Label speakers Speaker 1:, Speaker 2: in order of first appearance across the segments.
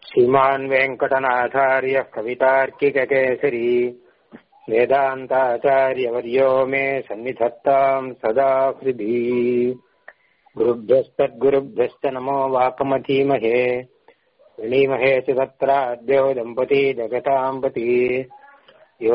Speaker 1: श्रीमान् वेङ्कटनाथार्यः कवितार्किककेसरी वेदान्ताचार्यवर्यो मे सन्निधत्ताम् सदा हृदि गुरुभ्यस्तद्गुरुभ्यश्च नमो वाकमधीमहे वृणीमहे च तत्राद्यो दम्पती जगताम्पती यो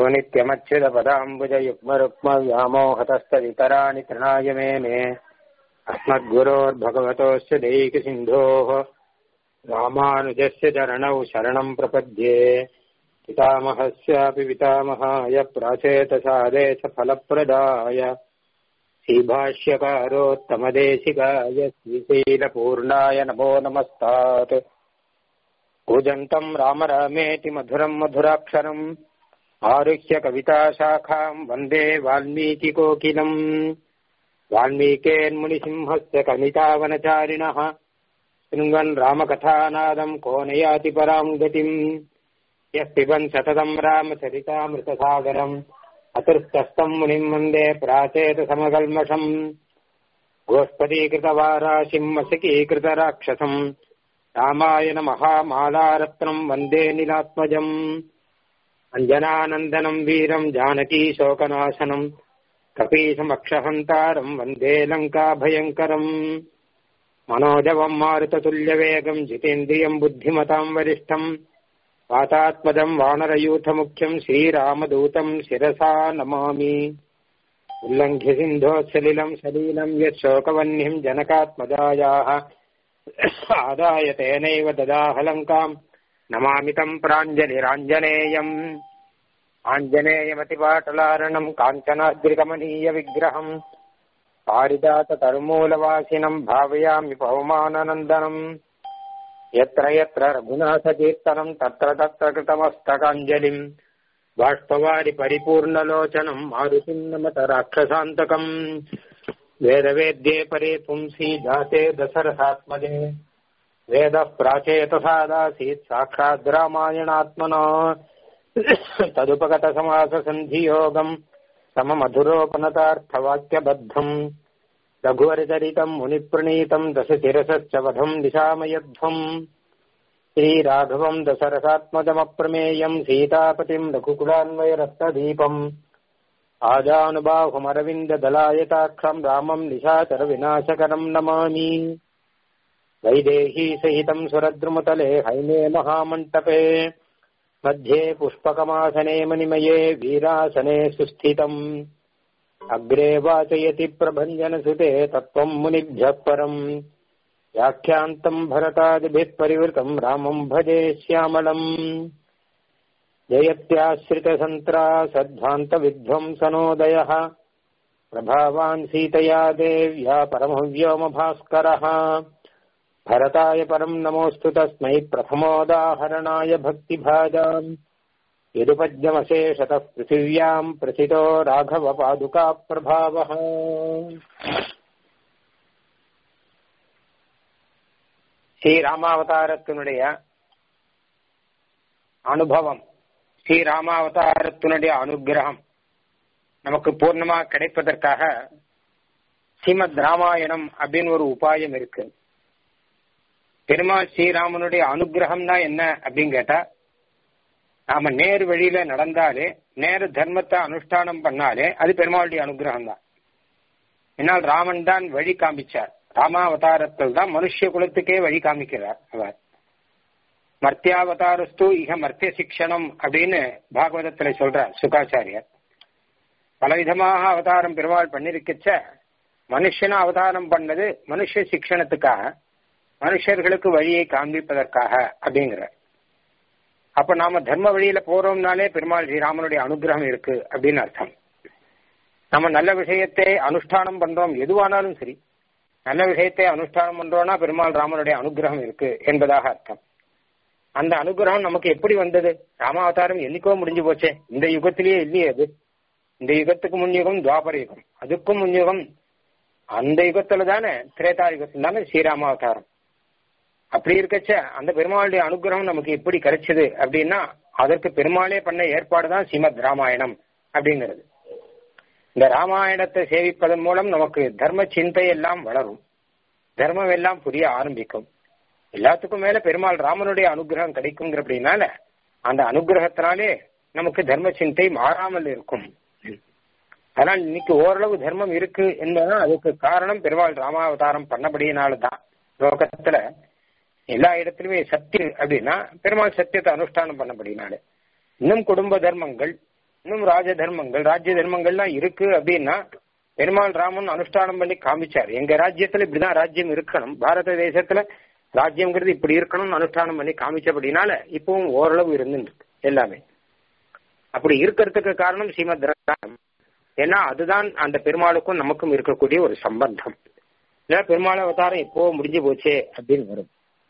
Speaker 1: नित्यमच्युतपदाम्बुजयुग्मरुक्मव्यामोहतस्तवितराणि तृणाय मेने अस्मद्गुरोर्भगवतोऽस्य दैकसिन्धोः रामानुजस्य चरणौ शरणम् प्रपद्ये पितामहस्यापि पितामहाय प्राचेतसादे च फलप्रदाय श्रीभाष्यकारोत्तमदेशिकाय श्रीशैलपूर्णाय नमो नमस्तात् कूजन्तम् राम रामेति मधुरम् मधुराक्षरम् आरुह्य कविताशाखाम् वन्दे वाल्मीकिकोकिलम् वाल्मीकेन्मुनिसिंहस्य कवितावनचारिणः शृण्वन् रामकथानादम् को नयाति पराम् गतिम् यः पिबन् सततम् रामचरितामृतसागरम् अतृस्तस्तम् मुनिम् वन्दे प्राचेतसमकल्मषम् गोष्पदीकृतवाराशिम् मशकीकृतराक्षसम् रामायण महामालारत्नम् वन्दे निलात्मजम् अञ्जनानन्दनम् वीरम् जानकी शोकनाशनम् कपीशमक्षहन्तारम् वन्दे लङ्काभयङ्करम् मनोजवम् मारुततुल्यवेगम् जितेन्द्रियम् बुद्धिमताम् वरिष्ठम् वातात्मजम् वानरयूथमुख्यम् श्रीरामदूतम् शिरसा नमामि उल्लङ्घ्य सिन्धोत्सलिलम् सलीलम् यच्छोकवह्निम् जनकात्मजायाः आदाय तेनैव ददाहलङ्काम् नमामि तम् प्राञ्जलिराञ्जनेयम् आञ्जनेयमतिपाटलारणम् काञ्चनाद्रिकमनीयविग्रहम् पारिजाततरुमूलवासिनम् भावयामि पवमाननन्दनम् यत्र यत्र रघुनाथकीर्तनम् तत्र तत्र कृतमस्तकाञ्जलिम् बाष्पवारि परिपूर्णलोचनम् मारुतिम् नमत राक्षसान्तकम् वेदवेद्ये परे पुंसि जाते दशरथात्मजे वेदः प्राचेतसादासीत् साक्षाद् रामायणात्मना तदुपगतसमाससन्धियोगम् सममधुरोपनतार्थवाक्यबद्धम् रघुवरचरितम् मुनिप्रणीतम् दशशिरसश्च वधम् दिशामयध्वम् श्रीराघवम् दशरथात्मजमप्रमेयम् सीतापतिम् रघुकुलान्वयरक्तदीपम् आजानुबाहुमरविन्ददलायताक्षम् रामम् निशाचरविनाशकरम् नमामि वैदेही सहितम् सुरद्रुमतले हैमे महामण्टपे मध्ये पुष्पकमासने मणिमये वीरासने सुस्थितम् अग्रे वाचयति प्रभञ्जनसुते तत्त्वम् मुनिभ्यः परम् व्याख्यान्तम् भरतादिभिः परिवृतम् रामम् भजे श्यामलम् जयत्याश्रितसन्त्रासध्वान्तविध्वंसनोदयः प्रभावान् सीतया देव्या परमव्योमभास्करः भरताय परम् नमोऽस्तु तस्मै प्रथमोदाहरणाय भक्तिभाजाम् यदुपद्यमशेषतः पृथिव्याम् प्रथितो राघवपादुकाप्रभावः ஸ்ரீராமாவதாரத்தினுடைய அனுபவம் ஸ்ரீராமாவதாரத்தினுடைய அனுகிரகம் நமக்கு பூர்ணமா கிடைப்பதற்காக ஸ்ரீமத் ராமாயணம் அப்படின்னு ஒரு உபாயம் இருக்கு பெருமாள் ஸ்ரீராமனுடைய அனுகிரகம்னா என்ன அப்படின்னு கேட்டா நாம நேர் வழியில நடந்தாலே நேர தர்மத்தை அனுஷ்டானம் பண்ணாலே அது பெருமாளுடைய அனுகிரகம் தான் என்னால் ராமன் தான் வழி காமிச்சார் ராமாவதாரத்தில் தான் மனுஷ குலத்துக்கே வழி காமிக்கிறார் அவர் மர்த்தியாவதாரஸ்து இக மர்த்திய சிக்ஷணம் அப்படின்னு பாகவதத்துல சொல்றார் சுகாச்சாரியர் பலவிதமாக அவதாரம் பெருமாள் பண்ணிருக்கச்ச மனுஷன அவதாரம் பண்ணது மனுஷ சிக்ஷணத்துக்காக மனுஷர்களுக்கு வழியை காண்பிப்பதற்காக அப்படிங்கிற அப்ப நாம தர்ம வழியில போறோம்னாலே பெருமாள் ஸ்ரீராமனுடைய அனுகிரகம் இருக்கு அப்படின்னு அர்த்தம் நம்ம நல்ல விஷயத்தை அனுஷ்டானம் பண்றோம் எதுவானாலும் சரி நல்ல விஷயத்தை அனுஷ்டானம் பண்றோம்னா பெருமாள் ராமனுடைய அனுகிரகம் இருக்கு என்பதாக அர்த்தம் அந்த அனுகிரகம் நமக்கு எப்படி வந்தது ராமாவதாரம் என்னைக்கோ முடிஞ்சு போச்சே இந்த யுகத்திலேயே இல்லையே அது இந்த யுகத்துக்கு முன் யுகம் துவாபர யுகம் அதுக்கும் முன் யுகம் அந்த யுகத்துல தானே திரேதா யுகத்துல தானே ஸ்ரீராமாவதாரம் அப்படி இருக்கச்ச அந்த பெருமாளுடைய அனுகிரகம் நமக்கு எப்படி கிடைச்சது அப்படின்னா அதற்கு பெருமாளே பண்ண ஏற்பாடு தான் ஸ்ரீமத் ராமாயணம் அப்படிங்கிறது இந்த ராமாயணத்தை சேவிப்பதன் மூலம் நமக்கு தர்ம சிந்தை எல்லாம் வளரும் தர்மம் எல்லாம் புரிய ஆரம்பிக்கும் எல்லாத்துக்கும் மேல பெருமாள் ராமனுடைய அனுகிரகம் கிடைக்குங்கிற அப்படின்னால அந்த அனுகிரகத்தினாலே நமக்கு தர்ம சிந்தை மாறாமல் இருக்கும் ஆனால் இன்னைக்கு ஓரளவு தர்மம் இருக்கு என்பதுதான் அதுக்கு காரணம் பெருமாள் ராமாவதாரம் பண்ணபடியினால தான் லோகத்துல எல்லா இடத்துலயுமே சத்தியம் அப்படின்னா பெருமாள் சத்தியத்தை அனுஷ்டானம் பண்ணபடினால இன்னும் குடும்ப தர்மங்கள் இன்னும் ராஜ தர்மங்கள் ராஜ்ய தர்மங்கள்லாம் இருக்கு அப்படின்னா பெருமாள் ராமன் அனுஷ்டானம் பண்ணி காமிச்சார் எங்க ராஜ்யத்துல இப்படிதான் ராஜ்யம் இருக்கணும் பாரத தேசத்துல ராஜ்யம்ங்கிறது இப்படி இருக்கணும்னு அனுஷ்டானம் பண்ணி காமிச்சபடினால இப்பவும் ஓரளவு இருந்துருக்கு எல்லாமே அப்படி இருக்கிறதுக்கு காரணம் ஸ்ரீமத் ராமாயணம் ஏன்னா அதுதான் அந்த பெருமாளுக்கும் நமக்கும் இருக்கக்கூடிய ஒரு சம்பந்தம் இல்ல பெருமாள் அவதாரம் எப்போ முடிஞ்சு போச்சே அப்படின்னு வரும்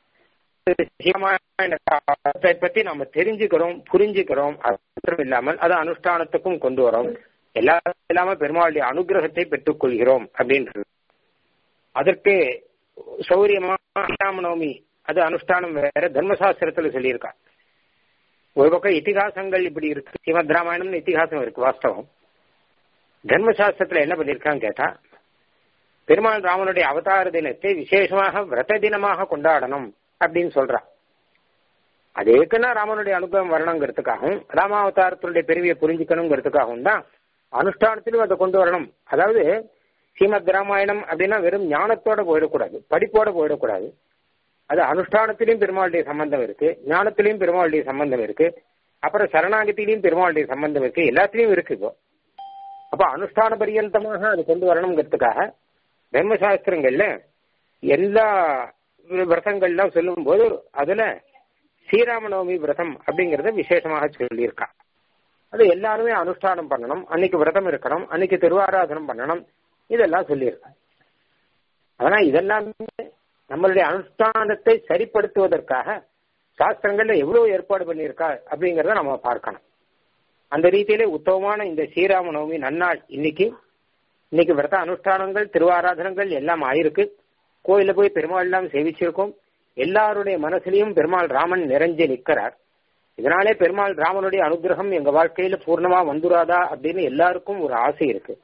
Speaker 1: அதை பத்தி நம்ம தெரிஞ்சுக்கிறோம் புரிஞ்சுக்கிறோம் அது இல்லாமல் அது அனுஷ்டானத்துக்கும் கொண்டு வரோம் எல்லாரும் இல்லாம பெருமாளுடைய அனுகிரகத்தை பெற்றுக் கொள்கிறோம் அப்படின்றது அதற்கு சௌரியமா ராமநவமி அது அனுஷ்டானம் வேற தர்மசாஸ்திரத்துல சொல்லியிருக்கா ஒரு பக்கம் இத்திகாசங்கள் இப்படி இருக்கு ஸ்ரீமத் ராமாயணம்னு இத்திகாசம் இருக்கு வாஸ்தவம் தர்மசாஸ்திரத்துல என்ன பண்ணிருக்கான்னு கேட்டா பெருமாள் ராமனுடைய அவதார தினத்தை விசேஷமாக விரத தினமாக கொண்டாடணும் அப்படின்னு சொல்றா அது எதுக்குன்னா ராமனுடைய அனுபவம் வரணுங்கிறதுக்காகவும் ராமாவதாரத்தினுடைய பெருமையை புரிஞ்சுக்கணுங்கிறதுக்காகவும் தான் அனுஷ்டானத்திலும் அதை கொண்டு வரணும் அதாவது ஸ்ரீமத் ராமாயணம் அப்படின்னா வெறும் ஞானத்தோட போயிடக்கூடாது படிப்போட போயிடக்கூடாது அது அனுஷ்டானத்திலையும் பெருமாளுடைய சம்பந்தம் இருக்கு ஞானத்திலையும் பெருமாளுடைய சம்பந்தம் இருக்கு அப்புறம் சரணாகத்திலையும் பெருமாளுடைய சம்பந்தம் இருக்கு எல்லாத்திலையும் இருக்கு இப்போ அப்ப அனுஷ்டான பரியந்தமாக அது கொண்டு வரணுங்கிறதுக்காக தர்மசாஸ்திரங்கள்ல எல்லா விரதங்கள்லாம் சொல்லும் போது அதுல ஸ்ரீராமநவமி விரதம் அப்படிங்கறத விசேஷமாக சொல்லியிருக்கா அது எல்லாருமே அனுஷ்டானம் பண்ணணும் அன்னைக்கு விரதம் இருக்கணும் அன்னைக்கு திருவாராதனம் பண்ணணும் இதெல்லாம் சொல்லியிருக்கா ஆனா இதெல்லாமே நம்மளுடைய அனுஷ்டானத்தை சரிப்படுத்துவதற்காக சாஸ்திரங்கள்ல எவ்வளவு ஏற்பாடு பண்ணியிருக்கா அப்படிங்கறத நம்ம பார்க்கணும் அந்த ரீதியிலே உத்தமமான இந்த ஸ்ரீராம நவமி நன்னாள் இன்னைக்கு இன்னைக்கு விரத அனுஷ்டானங்கள் திருவாராதனங்கள் எல்லாம் ஆயிருக்கு கோயில போய் பெருமாள் எல்லாம் சேவிச்சிருக்கோம் எல்லாருடைய மனசுலயும் பெருமாள் ராமன் நிறைஞ்சு நிற்கிறார் இதனாலே பெருமாள் ராமனுடைய அனுகிரகம் எங்க வாழ்க்கையில பூர்ணமா வந்துராதா அப்படின்னு எல்லாருக்கும் ஒரு ஆசை இருக்கு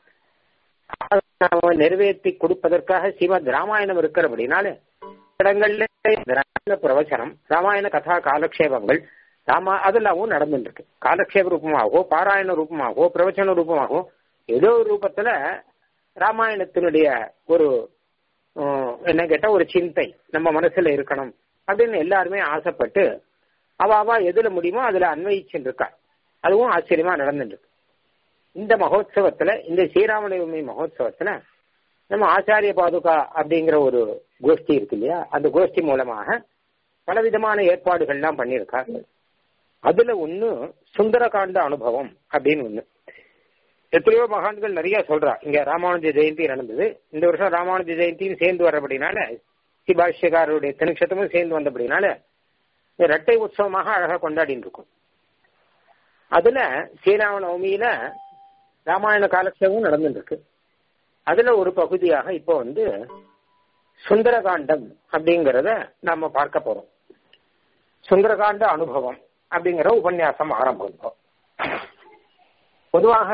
Speaker 1: நிறைவேற்றி கொடுப்பதற்காக ஸ்ரீமத் ராமாயணம் இருக்கிறபடினால இடங்கள்ல ராமாயண பிரவச்சனம் ராமாயண கதா காலக்ஷேபங்கள் ராமா அதெல்லாமும் நடந்துட்டு இருக்கு காலக்ஷேப ரூபமாகவோ பாராயண ரூபமாகவோ பிரவச்சன ரூபமாகவோ ஏதோ ஒரு ரூபத்துல ராமாயணத்தினுடைய ஒரு என்ன கேட்டா ஒரு சிந்தை நம்ம மனசுல இருக்கணும் அப்படின்னு எல்லாருமே ஆசைப்பட்டு அவ அவ எதுல முடியுமோ அதுல அன்வயிச்சுட்டு இருக்கா அதுவும் ஆச்சரியமா நடந்துட்டு இருக்கு இந்த மகோத்சவத்துல இந்த ஸ்ரீராமநவமி மகோத்சவத்துல நம்ம ஆச்சாரிய பாதுகா அப்படிங்கிற ஒரு கோஷ்டி இருக்கு இல்லையா அந்த கோஷ்டி மூலமாக பலவிதமான ஏற்பாடுகள்லாம் பண்ணியிருக்காங்க அதுல ஒண்ணு சுந்தரகாண்ட அனுபவம் அப்படின்னு ஒண்ணு எத்தனையோ மகான்கள் நிறைய சொல்றா இங்க ராமானுஜ ஜெயந்தி நடந்தது இந்த வருஷம் ராமானுஜ ஜெயந்தியும் சேர்ந்து வர்றபடினால சிபாஷ்யக்காரருடைய திருநக்ஷத்திரமும் சேர்ந்து வந்தபடினால இரட்டை உற்சவமாக அழகா கொண்டாடிட்டு இருக்கும் அதுல ஸ்ரீராம நவமியில ராமாயண காலக்ஷேபம் நடந்துட்டு இருக்கு அதுல ஒரு பகுதியாக இப்போ வந்து சுந்தரகாண்டம் அப்படிங்கறத நாம பார்க்க போறோம் சுந்தரகாண்ட அனுபவம் அப்படிங்கிற உபன்யாசம் ஆரம்பிக்கும் பொதுவாக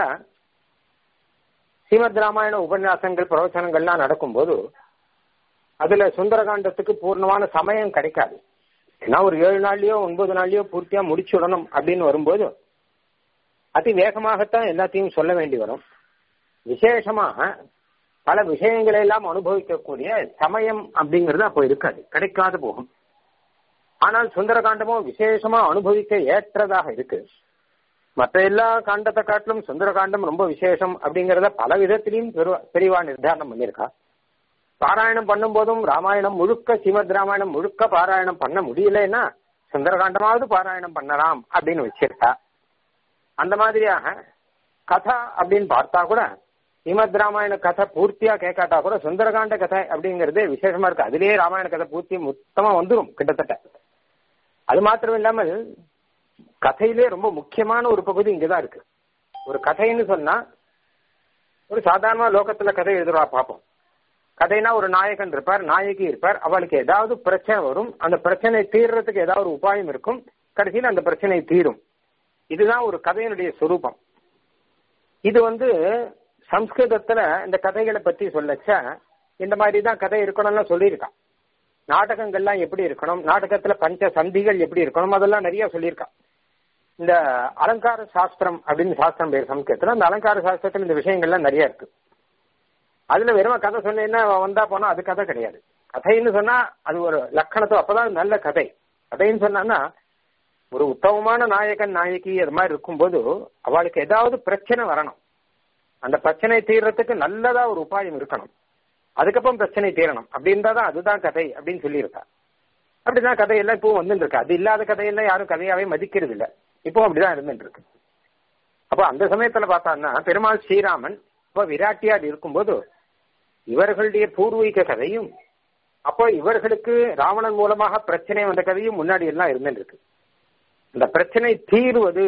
Speaker 1: ஸ்ரீமத் ராமாயண உபன்யாசங்கள் பிரவச்சனங்கள்லாம் நடக்கும்போது அதுல சுந்தரகாண்டத்துக்கு பூர்ணமான சமயம் கிடைக்காது ஏன்னா ஒரு ஏழு நாள்லயோ ஒன்பது நாள்லயோ பூர்த்தியா முடிச்சுடணும் அப்படின்னு வரும்போது அதி வேகமாகத்தான் எல்லாத்தையும் சொல்ல வேண்டி வரும் விசேஷமாக பல விஷயங்களை எல்லாம் அனுபவிக்கக்கூடிய சமயம் அப்படிங்கிறது அப்போ இருக்காது கிடைக்காது போகும் ஆனால் சுந்தரகாண்டமோ விசேஷமா அனுபவிக்க ஏற்றதாக இருக்கு மற்ற எல்லா காண்டத்தை காட்டிலும் சுந்தரகாண்டம் ரொம்ப விசேஷம் அப்படிங்கறத பல விதத்திலையும் பெரிவா நிர்தாரணம் பண்ணியிருக்கா பாராயணம் பண்ணும் போதும் ராமாயணம் முழுக்க ஸ்ரீமத் ராமாயணம் முழுக்க பாராயணம் பண்ண முடியலன்னா சுந்தரகாண்டமாவது பாராயணம் பண்ணலாம் அப்படின்னு வச்சிருக்கா அந்த மாதிரியாக கதா அப்படின்னு பார்த்தா கூட ஸ்ரீமத் ராமாயண கதை பூர்த்தியா கேட்காட்டா கூட சுந்தரகாண்ட கதை அப்படிங்கிறது விசேஷமா இருக்கு அதுலயே ராமாயண கதை பூர்த்தி மொத்தமா வந்துடும் கிட்டத்தட்ட அது மாத்திரம் இல்லாமல் கதையிலே ரொம்ப முக்கியமான ஒரு பகுதி இங்கதான் இருக்கு ஒரு கதைன்னு சொன்னா ஒரு சாதாரண லோகத்துல கதை எழுதுறா பார்ப்போம் கதைனா ஒரு நாயகன் இருப்பார் நாயகி இருப்பார் அவளுக்கு ஏதாவது பிரச்சனை வரும் அந்த பிரச்சனை தீர்றதுக்கு ஏதாவது ஒரு உபாயம் இருக்கும் கடைசியில் அந்த பிரச்சனை தீரும் இதுதான் ஒரு கதையினுடைய சொரூபம் இது வந்து சம்ஸ்கிருதத்துல இந்த கதைகளை பத்தி சொல்லச்ச இந்த மாதிரி தான் கதை இருக்கணும்னு சொல்லியிருக்கான் நாடகங்கள்லாம் எப்படி இருக்கணும் நாடகத்துல பஞ்ச சந்திகள் எப்படி இருக்கணும் அதெல்லாம் நிறைய சொல்லியிருக்கான் இந்த அலங்கார சாஸ்திரம் அப்படின்னு சாஸ்திரம் பேர் சம்ஸ்கிருத்துல அந்த அலங்கார சாஸ்திரத்துல இந்த விஷயங்கள்லாம் நிறைய இருக்கு அதுல வெறும் கதை சொன்னேன்னா வந்தா போனா அது கதை கிடையாது கதைன்னு சொன்னா அது ஒரு லக்கணத்தோ அப்பதான் நல்ல கதை கதைன்னு சொன்னான்னா ஒரு உத்தமமான நாயகன் நாயகி அது மாதிரி இருக்கும்போது அவளுக்கு ஏதாவது பிரச்சனை வரணும் அந்த பிரச்சனை தீர்றதுக்கு நல்லதா ஒரு உபாயம் இருக்கணும் அதுக்கப்புறம் பிரச்சனை தீரணும் அப்படி இருந்தாதான் அதுதான் கதை அப்படின்னு சொல்லியிருக்கா அப்படிதான் கதையெல்லாம் இப்போ வந்துட்டு இருக்கு அது இல்லாத கதையெல்லாம் யாரும் கதையாவே மதிக்கிறது இல்ல இப்போ அப்படிதான் இருந்துட்டு இருக்கு அப்போ அந்த சமயத்துல பார்த்தான்னா பெருமாள் ஸ்ரீராமன் இப்போ விராட்டியார் இருக்கும்போது இவர்களுடைய பூர்வீக கதையும் அப்போ இவர்களுக்கு ராவணன் மூலமாக பிரச்சனை வந்த கதையும் முன்னாடி எல்லாம் இருந்துட்டு இருக்கு இந்த பிரச்சனை தீர்வது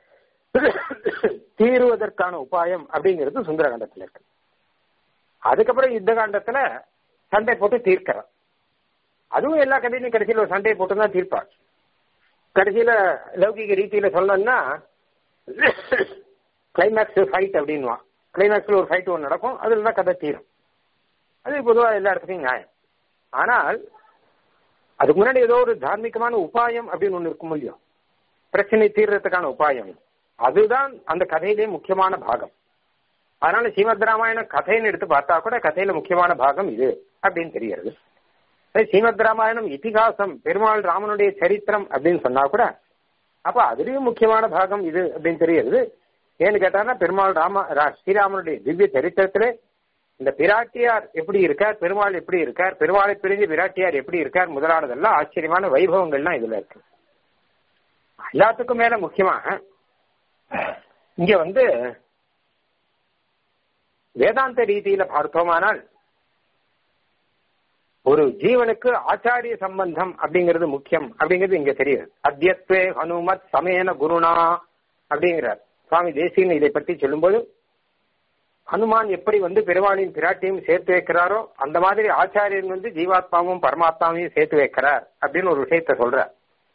Speaker 1: தீர்வதற்கான உபாயம் அப்படிங்கிறது சுந்தரகாண்டத்துல இருக்கு அதுக்கப்புறம் யுத்த காண்டத்துல சண்டை போட்டு தீர்க்கிறார் அதுவும் எல்லா கதையிலும் கடைசியில் ஒரு சண்டையை போட்டு தான் தீர்ப்பார் கடைசியில லௌகிக ரீதியில சொல்லணும்னா கிளைமேக்ஸ் ஃபைட் அப்படின்வான் கிளைமேக்ஸ்ல ஒரு ஃபைட் ஒன்று நடக்கும் அதுல தான் கதை தீரும் அது பொதுவாக எல்லா இடத்துலையும் நியாயம் ஆனால் அதுக்கு முன்னாடி ஏதோ ஒரு தார்மீகமான உபாயம் அப்படின்னு ஒன்று இருக்கும் இல்லையோ பிரச்சனை தீர்றதுக்கான உபாயம் அதுதான் அந்த கதையிலே முக்கியமான பாகம் அதனால ஸ்ரீமத் ராமாயண கதைன்னு எடுத்து பார்த்தா கூட கதையில முக்கியமான பாகம் இது அப்படின்னு தெரிகிறது ஸ்ரீமத் ராமாயணம் இதிகாசம் பெருமாள் ராமனுடைய சரித்திரம் அப்படின்னு சொன்னா கூட அப்ப அதுலயும் முக்கியமான பாகம் இது அப்படின்னு தெரிகிறது ஏன்னு கேட்டாங்கன்னா பெருமாள் ராம ஸ்ரீராமனுடைய திவ்ய சரித்திரத்திலே இந்த பிராட்டியார் எப்படி இருக்கார் பெருமாள் எப்படி இருக்கார் பெருமாளை பிரிஞ்சு பிராட்டியார் எப்படி இருக்கார் முதலானதெல்லாம் ஆச்சரியமான வைபவங்கள்லாம் இதுல இருக்கு எல்லாத்துக்கும் மேல முக்கியமாக இங்க வந்து வேதாந்த ரீதியில பார்த்தோமானால் ஒரு ஜீவனுக்கு ஆச்சாரிய சம்பந்தம் அப்படிங்கிறது முக்கியம் அப்படிங்கிறது இங்க தெரியுது அத்தியத்வே ஹனுமத் சமேன குருணா அப்படிங்கிறார் சுவாமி தேசியன் இதை பற்றி சொல்லும்போது ஹனுமான் எப்படி வந்து பெருமாளின் பிராட்டியும் சேர்த்து வைக்கிறாரோ அந்த மாதிரி ஆச்சாரியன் வந்து ஜீவாத்மாவும் பரமாத்மாவையும் சேர்த்து வைக்கிறார் அப்படின்னு ஒரு விஷயத்த சொல்றார்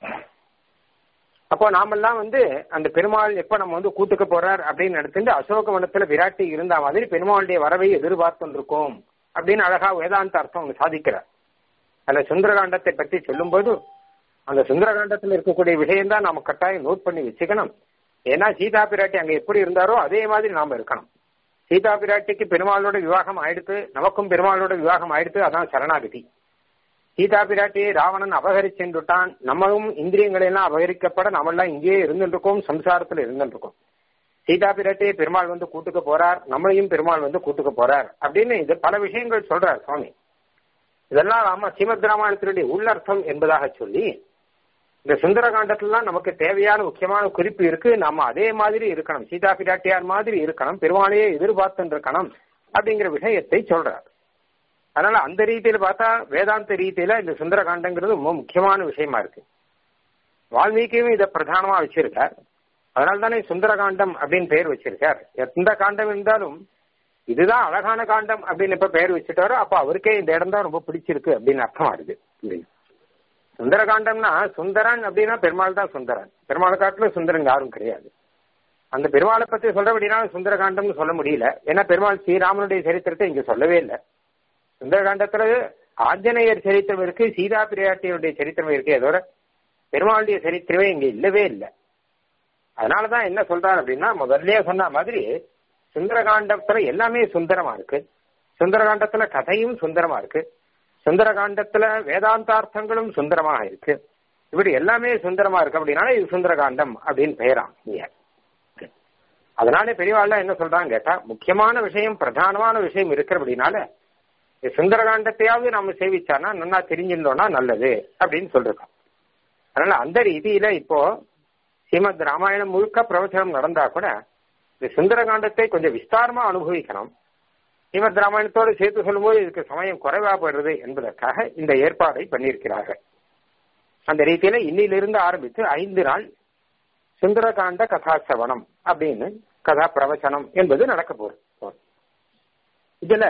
Speaker 1: அப்போ நாமெல்லாம் வந்து அந்த பெருமாள் எப்ப நம்ம வந்து கூட்டுக்க போறார் அப்படின்னு எடுத்துட்டு அசோக வனத்துல விராட்டி இருந்த மாதிரி பெருமாளுடைய வரவை எதிர்பார்த்து இருக்கோம் அப்படின்னு அழகா வேதாந்த அர்த்தம் சாதிக்கிறார் அதுல சுந்தரகாண்டத்தை பற்றி சொல்லும்போது அந்த சுந்தரகாண்டத்தில் இருக்கக்கூடிய விஷயம் தான் நாம கட்டாயம் நோட் பண்ணி வச்சுக்கணும் ஏன்னா சீதா பிராட்டி அங்க எப்படி இருந்தாரோ அதே மாதிரி நாம இருக்கணும் சீதா பிராட்டிக்கு பெருமாளோட விவாகம் ஆயிடுத்து நமக்கும் பெருமாளோட விவாகம் ஆயிடுத்து அதான் சரணாகதி சீதா பிராட்டியை ராவணன் அபகரிச்சென்றுட்டான் நம்மளும் இந்திரியங்களை எல்லாம் அபகரிக்கப்பட நம்மெல்லாம் இங்கேயே இருந்துருக்கோம் சம்சாரத்துல இருந்துருக்கோம் சீதா பிராட்டியை பெருமாள் வந்து கூட்டுக்க போறார் நம்மளையும் பெருமாள் வந்து கூட்டுக்க போறார் அப்படின்னு இது பல விஷயங்கள் சொல்றார் சுவாமி இதெல்லாம் ராம ஸ்ரீமத் ராமாயணத்தினுடைய உள்ளர்த்தம் என்பதாக சொல்லி இந்த சுந்தரகாண்டத்துலாம் நமக்கு தேவையான முக்கியமான குறிப்பு இருக்கு நாம அதே மாதிரி இருக்கணும் சீதா பிராட்டியார் மாதிரி இருக்கணும் பெருமாளையே எதிர்பார்த்து இருக்கணும் அப்படிங்கிற விஷயத்தை சொல்றார் அதனால அந்த ரீதியில பார்த்தா வேதாந்த ரீதியில இந்த சுந்தரகாண்டங்கிறது ரொம்ப முக்கியமான விஷயமா இருக்கு வால்மீகியும் இதை பிரதானமா வச்சிருக்கார் அதனால தானே சுந்தரகாண்டம் அப்படின்னு பெயர் வச்சிருக்கார் எந்த காண்டம் இருந்தாலும் இதுதான் அழகான காண்டம் அப்படின்னு இப்ப பெயர் வச்சுட்டாரோ அப்ப அவருக்கே இந்த இடம் தான் ரொம்ப பிடிச்சிருக்கு அப்படின்னு அர்த்தமா இருக்கு சுந்தரகாண்டம்னா சுந்தரன் அப்படின்னா பெருமாள் தான் சுந்தரன் பெருமாள் காட்டுல சுந்தரன் யாரும் கிடையாது அந்த பெருமாளை பத்தி சொல்றபடினா சுந்தரகாண்டம்னு சொல்ல முடியல ஏன்னா பெருமாள் ஸ்ரீராமனுடைய சரித்திரத்தை இங்க சொல்லவே இல்லை சுந்தரகாண்டத்துல ஆஞ்சநேயர் சரித்திரம் இருக்கு சீதா பிரியாட்டியருடைய சரித்திரம் இருக்கு அதோட பெருமாளுடைய சரித்திரமே இங்க இல்லவே இல்லை அதனாலதான் என்ன சொல்றாரு அப்படின்னா முதல்லயே சொன்ன மாதிரி சுந்தரகாண்டத்துல எல்லாமே சுந்தரமா இருக்கு சுந்தரகாண்டத்துல கதையும் சுந்தரமா இருக்கு சுந்தரகாண்டத்துல வேதாந்தார்த்தங்களும் சுந்தரமாக இருக்கு இப்படி எல்லாமே சுந்தரமா இருக்கு அப்படின்னால இது சுந்தரகாண்டம் அப்படின்னு பெயராம் இங்க அதனால பெரியவாள்லாம் என்ன சொல்றாங்க கேட்டா முக்கியமான விஷயம் பிரதானமான விஷயம் இருக்கிறபடினால சுந்தரகாண்டத்தையாவது நம்ம சேவிச்சானா நல்லா தெரிஞ்சிருந்தோம்னா நல்லது அப்படின்னு சொல்லிருக்கோம் அதனால அந்த ரீதியில இப்போ ஸ்ரீமத் ராமாயணம் முழுக்க பிரவச்சனம் நடந்தா கூட இந்த சுந்தரகாண்டத்தை கொஞ்சம் விஸ்தாரமா அனுபவிக்கணும் ஸ்ரீமத் ராமாயணத்தோடு சேர்த்து சொல்லும்போது இதுக்கு சமயம் குறைவா போயிடுறது என்பதற்காக இந்த ஏற்பாடை பண்ணியிருக்கிறார்கள் அந்த ரீதியில இன்னிலிருந்து ஆரம்பித்து ஐந்து நாள் சுந்தரகாண்ட கதாசவனம் அப்படின்னு கதா பிரவச்சனம் என்பது நடக்க போகுது இதுல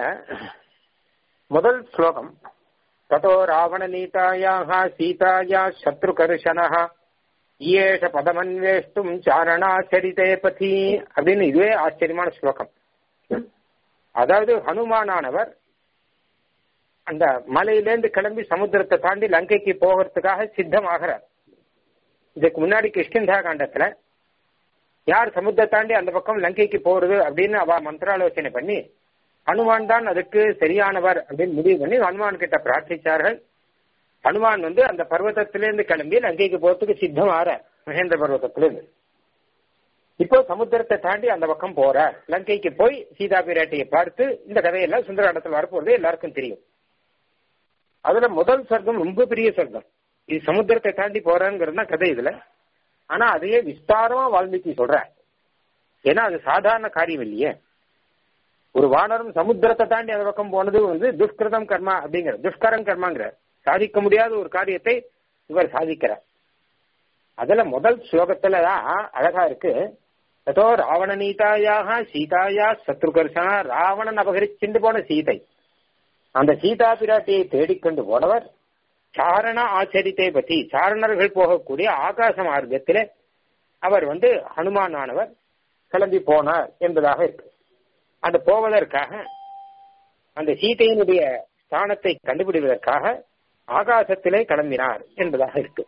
Speaker 1: முதல் ஸ்லோகம் ததோ ராவண நீதாயாக சீதாயா சத்ருகர்ஷனः ஈயேஷ பதமன்வேஷ்டும் சாரணாச்சரிதே பதி அப்படின்னு இதுவே ஆச்சரியமான ஸ்லோகம் அதாவது ஹனுமானானவர் அந்த மலையிலேருந்து கிளம்பி சமுத்திரத்தை தாண்டி லங்கைக்கு போகிறதுக்காக சித்தமாகிறார் இதுக்கு முன்னாடி கிருஷ்ணந்தா காண்டத்துல யார் சமுத்திரத்தை தாண்டி அந்த பக்கம் லங்கைக்கு போறது அப்படின்னு அவ மந்திராலோசனை பண்ணி ஹனுமான் தான் அதுக்கு சரியானவர் அப்படின்னு முடிவு பண்ணி ஹனுமான் கிட்ட பிரார்த்திச்சார்கள் ஹனுமான் வந்து அந்த பர்வதத்திலேருந்து கிளம்பி லங்கைக்கு போறதுக்கு சித்தம் ஆற மகேந்திர பர்வதத்திலிருந்து இப்போ சமுத்திரத்தை தாண்டி அந்த பக்கம் போற லங்கைக்கு போய் சீதா பிராட்டியை பார்த்து இந்த கதையெல்லாம் சுந்தராண்டத்தில் வரப்போறது எல்லாருக்கும் தெரியும் அதுல முதல் சொர்க்கம் ரொம்ப பெரிய சொர்க்கம் இது சமுத்திரத்தை தாண்டி போறேங்கிறது தான் கதை இதுல ஆனா அதையே விஸ்தாரமா வால்மீகி சொல்ற ஏன்னா அது சாதாரண காரியம் இல்லையே ஒரு வானரம் சமுத்திரத்தை தாண்டி அந்த பக்கம் போனது வந்து துஷ்கிருதம் கர்மா அப்படிங்கிற துஷ்கரம் கர்மாங்கிற சாதிக்க முடியாத ஒரு காரியத்தை இவர் சாதிக்கிறார் அதுல முதல் ஸ்லோகத்துல தான் அழகா இருக்கு அதோ ராவண நீதாயாக சீதாயா சத்ருகர்ஷனா ராவணன் அபகரிச்சுண்டு போன சீதை அந்த சீதா பிராட்டியை தேடிக்கொண்டு போனவர் சாரண ஆச்சரித்தை பற்றி சாரணர்கள் போகக்கூடிய ஆகாச மார்க்கத்திலே அவர் வந்து ஹனுமானானவர் கிளம்பி போனார் என்பதாக இருக்கு அந்த போவதற்காக அந்த சீதையினுடைய ஸ்தானத்தை கண்டுபிடிப்பதற்காக ஆகாசத்திலே கிளம்பினார் என்பதாக இருக்கு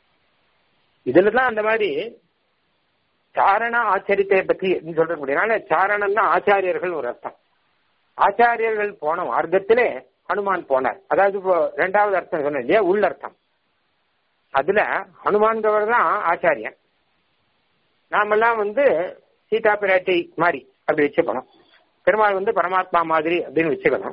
Speaker 1: இதுலதான் அந்த மாதிரி சாரண ஆச்சரியத்தை பற்றி சொல்றக்கூடியனால சாரணம்னா ஆச்சாரியர்கள் ஒரு அர்த்தம் ஆச்சாரியர்கள் போன மார்க்கத்திலே ஹனுமான் போனார் அதாவது இப்போ ரெண்டாவது அர்த்தம் சொன்னேன் இல்லையா உள்ளர்த்தம் அதுல ஹனுமான்கிறவர் தான் ஆச்சாரியன் நாமெல்லாம் வந்து சீதா பிராட்டி மாதிரி அப்படி வச்சுக்கணும் பெருமாள் வந்து பரமாத்மா மாதிரி அப்படின்னு வச்சுக்கணும்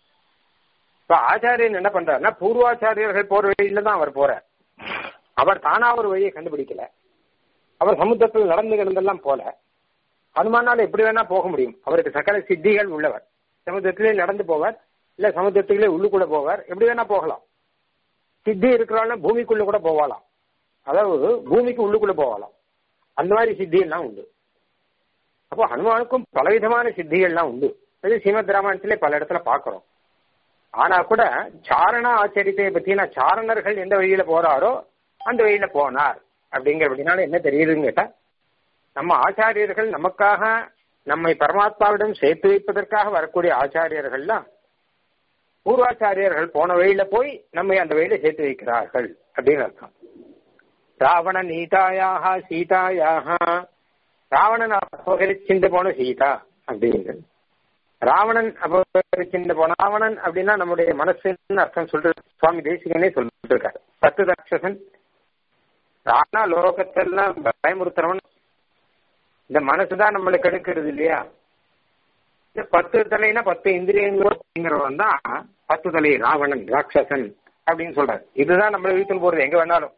Speaker 1: இப்ப ஆச்சாரியன் என்ன பண்றாருன்னா பூர்வாச்சாரியர்கள் போற வழியில தான் அவர் போறார் அவர் தானா ஒரு வழியை கண்டுபிடிக்கல அவர் சமுத்திரத்தில் நடந்து கிடந்தெல்லாம் போல ஹனுமானால் எப்படி வேணா போக முடியும் அவருக்கு சகல சித்திகள் உள்ளவர் சமுத்திரத்திலே நடந்து போவார் இல்ல சமுத்திரத்துக்குள்ளே உள்ளுக்குள்ள போவார் எப்படி வேணா போகலாம் சித்தி இருக்கிறாலும் பூமிக்குள்ள கூட போவாலாம் அதாவது பூமிக்கு உள்ளுக்குள்ள போகலாம் அந்த மாதிரி சித்தி எல்லாம் உண்டு அப்போ ஹனுமானுக்கும் பலவிதமான சித்திகள்லாம் உண்டு அது ஸ்ரீமத் ராமாயணத்திலே பல இடத்துல பாக்குறோம் ஆனா கூட சாரண ஆச்சரியத்தை பத்தினா சாரணர்கள் எந்த வழியில போறாரோ அந்த வழியில போனார் அப்படிங்கிறபடினால என்ன தெரியுதுன்னு கேட்டா நம்ம ஆச்சாரியர்கள் நமக்காக நம்மை பரமாத்மாவிடம் சேர்த்து வைப்பதற்காக வரக்கூடிய ஆச்சாரியர்கள்லாம் பூர்வாச்சாரியர்கள் போன வழியில போய் நம்மை அந்த வழியில சேர்த்து வைக்கிறார்கள் அப்படின்னு அர்த்தம் ராவண நீதாயாக சீதாயாக ராவணன் அபகரிச்சுட்டு போன சீதா அப்படிங்கிறது ராவணன் அபகரிச்சுட்டு போன ராவணன் அப்படின்னா நம்முடைய மனசுன்னு அர்த்தம் சொல்றது சுவாமி தேசிகனே சொல்லிட்டு இருக்காரு பத்து ராட்சசன் ராணா லோகத்தெல்லாம் பயமுறுத்துறவன் இந்த மனசுதான் நம்மளை கெடுக்கிறது இல்லையா இந்த பத்து தலைனா பத்து இந்திரியங்களோ அப்படிங்கிறவன் தான் பத்து தலை ராவணன் ராட்சசன் அப்படின்னு சொல்றாரு இதுதான் நம்மளை இழுத்துன்னு போறது எங்க வேணாலும்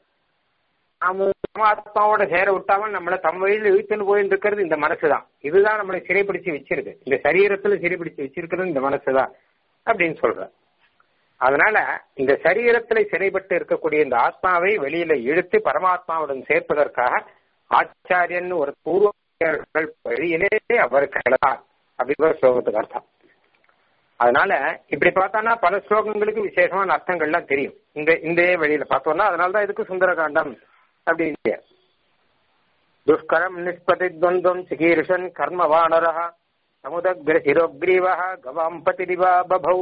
Speaker 1: நாம பரமாத்மாவோட சேர விட்டாமல் நம்மளை தம் வழியில் இழுத்துன்னு போயிட்டு இருக்கிறது இந்த மனசு தான் இதுதான் நம்மளை சிறைப்பிடிச்சு வச்சிருக்கு இந்த சரீரத்துல சிறைப்பிடிச்சு வச்சிருக்கிறது இந்த மனசு தான் அப்படின்னு சொல்ற அதனால இந்த சரீரத்துல சிறைப்பட்டு இருக்கக்கூடிய இந்த ஆத்மாவை வெளியில இழுத்து பரமாத்மாவுடன் சேர்ப்பதற்காக ஆச்சாரியன் ஒரு பூர்வர்கள் வழியிலே அவர் கிடந்தார் அப்படின்னு ஸ்லோகத்துக்கு அர்த்தம் அதனால இப்படி பார்த்தானா பல ஸ்லோகங்களுக்கு விசேஷமான அர்த்தங்கள்லாம் தெரியும் இந்த இந்த வழியில பார்த்தோம்னா அதனாலதான் இதுக்கு சுந்தரகாண்டம் அப்படின்னு துஷ்கரம் நிஷ்பதி துவந்தம் சிகீர்ஷன் கர்ம வானர சமுதக்ர சிரோக்ரீவ கவாம் பதிரிவா பபௌ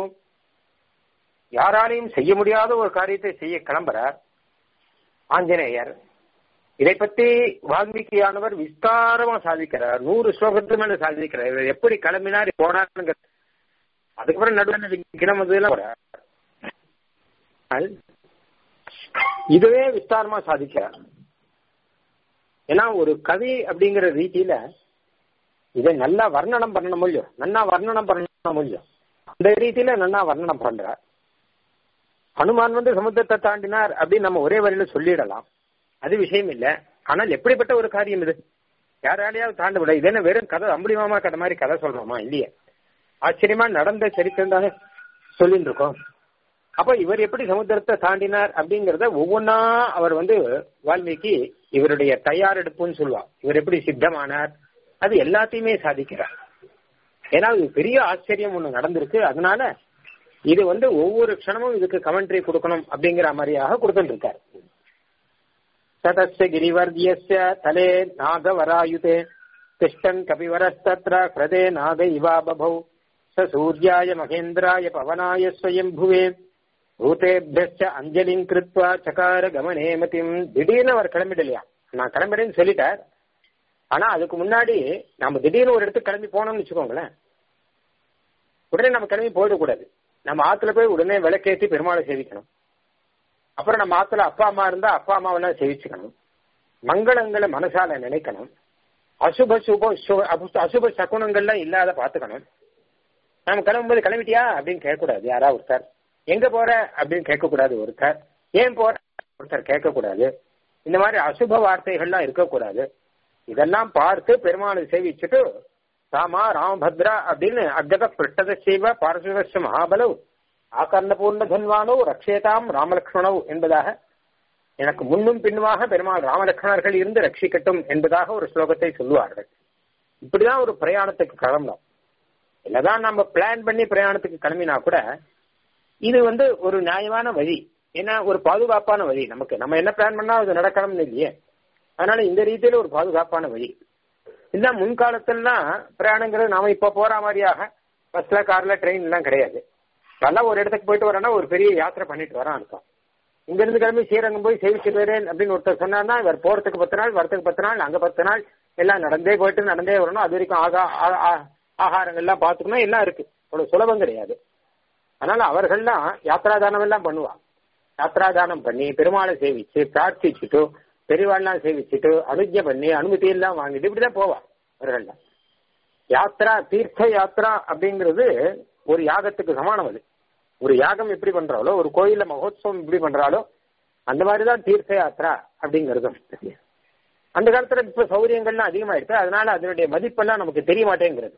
Speaker 1: யாராலையும் செய்ய முடியாத ஒரு காரியத்தை செய்ய கிளம்புறார் ஆஞ்சநேயர் இதை பத்தி வால்மீகியானவர் விஸ்தாரமா சாதிக்கிறார் நூறு ஸ்லோகத்து மேல சாதிக்கிறார் இவர் எப்படி கிளம்பினார் போனாருங்க அதுக்கப்புறம் நடுவில் கிளம்புறதுலாம் இதுவே விஸ்தாரமா சாதிக்கிறார் ஏன்னா ஒரு கவி அப்படிங்கிற ரீதியில இதை நல்லா வர்ணனம் பண்ணணும் இல்லையோ நல்லா வர்ணனம் பண்ணணும் இல்லையோ அந்த ரீதியில நல்லா வர்ணனம் பண்றார் ஹனுமான் வந்து சமுத்திரத்தை தாண்டினார் அப்படின்னு நம்ம ஒரே வரையில சொல்லிடலாம் அது விஷயம் இல்ல ஆனால் எப்படிப்பட்ட ஒரு காரியம் இது யாராலையாவது தாண்ட விட இது என்ன வெறும் கதை அம்புலிமாமா கதை மாதிரி கதை சொல்றோமா இல்லையே ஆச்சரியமா நடந்த சரித்திரம் தானே சொல்லிட்டு இருக்கோம் அப்ப இவர் எப்படி சமுத்திரத்தை தாண்டினார் அப்படிங்கறத ஒவ்வொன்னா அவர் வந்து வால்மீகி இவருடைய தயாரெடுப்புன்னு சொல்லுவார் இவர் எப்படி சித்தமானார் அது எல்லாத்தையுமே சாதிக்கிறார் ஏன்னா இது பெரிய ஆச்சரியம் ஒண்ணு நடந்திருக்கு அதனால இது வந்து ஒவ்வொரு க்ஷணமும் இதுக்கு கமெண்ட்ரி கொடுக்கணும் அப்படிங்கிற மாதிரியாக கொடுத்துட்டு இருக்காரு ததஸ்ய கிரிவர்யஸ்ய தலே நாகவராயுதே திஷ்டன் கபிவரஸ்தத்ர ஹிருதே நாக இவா பபௌ ச சூர்யாய மகேந்திராய பவனாய ஸ்வயம்புவே பூதேபியச்ச அஞ்சலிங் கிருத்வா சகார கமனே மதிம் திடீர்னு அவர் கிளம்பிடலையா நான் கிளம்பிடுன்னு சொல்லிட்டார் ஆனா அதுக்கு முன்னாடி நம்ம திடீர்னு ஒரு இடத்துக்கு கிளம்பி போனோம்னு வச்சுக்கோங்களேன் உடனே நம்ம கிளம்பி போயிடக்கூடாது நம்ம ஆத்துல போய் உடனே விளக்கேற்றி பெருமாளை சேவிக்கணும் அப்புறம் நம்ம ஆத்துல அப்பா அம்மா இருந்தா அப்பா அம்மாவெல்லாம் சேவிச்சுக்கணும் மங்களங்களை மனசால நினைக்கணும் அசுப சுப சு- அபு- அசுப சகுனங்கள்லாம் இல்லாத பாத்துக்கணும் நம்ம கிளம்பும்போது கிளம்பிட்டியா அப்படின்னு கேட்கக்கூடாது யாராவது ஒருத்தர் எங்க போற அப்படின்னு கேட்கக்கூடாது ஒருத்தர் ஏன் போற ஒருத்தர் கேட்கக்கூடாது இந்த மாதிரி அசுப வார்த்தைகள்லாம் இருக்கக்கூடாது இதெல்லாம் பார்த்து பெருமாளை சேவிச்சுட்டு ராமா ராமபத்ரா அப்படின்னு அக்கத பிருட்டத செய்வ பார்சுவச மகாபலவ் ஆகர்ண பூர்ண தன்வானோ ரக்ஷேதாம் ராமலக்ஷ்மணவ் என்பதாக எனக்கு முன்னும் பின்னுமாக பெருமாள் ராமலக்ஷ்மணர்கள் இருந்து ரட்சிக்கட்டும் என்பதாக ஒரு ஸ்லோகத்தை சொல்லுவார்கள் இப்படிதான் ஒரு பிரயாணத்துக்கு கிளம்பணும் என்னதான் நம்ம பிளான் பண்ணி பிரயாணத்துக்கு கிளம்பினா கூட இது வந்து ஒரு நியாயமான வழி ஏன்னா ஒரு பாதுகாப்பான வழி நமக்கு நம்ம என்ன பிளான் பண்ணா அது நடக்கணும்னு இல்லையே அதனால இந்த ரீதியில ஒரு பாதுகாப்பான வழி இல்ல முன்காலத்திலாம் பிரயாணங்கிறது நாம இப்ப போற மாதிரியாக பஸ்ல கார்ல ட்ரெயின் எல்லாம் கிடையாது நல்லா ஒரு இடத்துக்கு போயிட்டு வரேன்னா ஒரு பெரிய யாத்திரை பண்ணிட்டு வரான் அர்த்தம் இங்க இருந்து கிளம்பி ஸ்ரீரங்கம் போய் சேவிச்சுட்டு வரேன் அப்படின்னு ஒருத்தர் சொன்னார்னா இவர் போறதுக்கு பத்து நாள் வரத்துக்கு பத்து நாள் அங்க பத்து நாள் எல்லாம் நடந்தே போயிட்டு நடந்தே வரணும் அது வரைக்கும் ஆகா ஆ- ஆ- ஆகாரங்கள்லாம் பார்த்துக்கணும் எல்லாம் இருக்கு அவ்வளவு சுலபம் கிடையாது அதனால அவர்கள்லாம் யாத்ராதானம் எல்லாம் பண்ணுவாங்க யாத்ராதானம் பண்ணி பெருமாளை சேவிச்சு பிரார்த்திச்சுட்டு பெரியவாள்லாம் சேவிச்சுட்டு அனுஜ்ஞை பண்ணி அனுமதி எல்லாம் வாங்கிட்டு இப்படிதான் போவா அவர்கள்லாம் யாத்ரா தீர்த்த யாத்ரா அப்படிங்கிறது ஒரு யாகத்துக்கு சமானம் அது ஒரு யாகம் எப்படி பண்றாலோ ஒரு கோயில்ல மகோத்சவம் எப்படி பண்றாலோ அந்த மாதிரிதான் தீர்த்த யாத்ரா அப்படிங்கிறதும் அந்த காலத்துல இப்ப சௌரியங்கள்லாம் அதிகமாயிடுச்சு அதனால அதனுடைய மதிப்பெல்லாம் நமக்கு தெரிய மாட்டேங்கிறது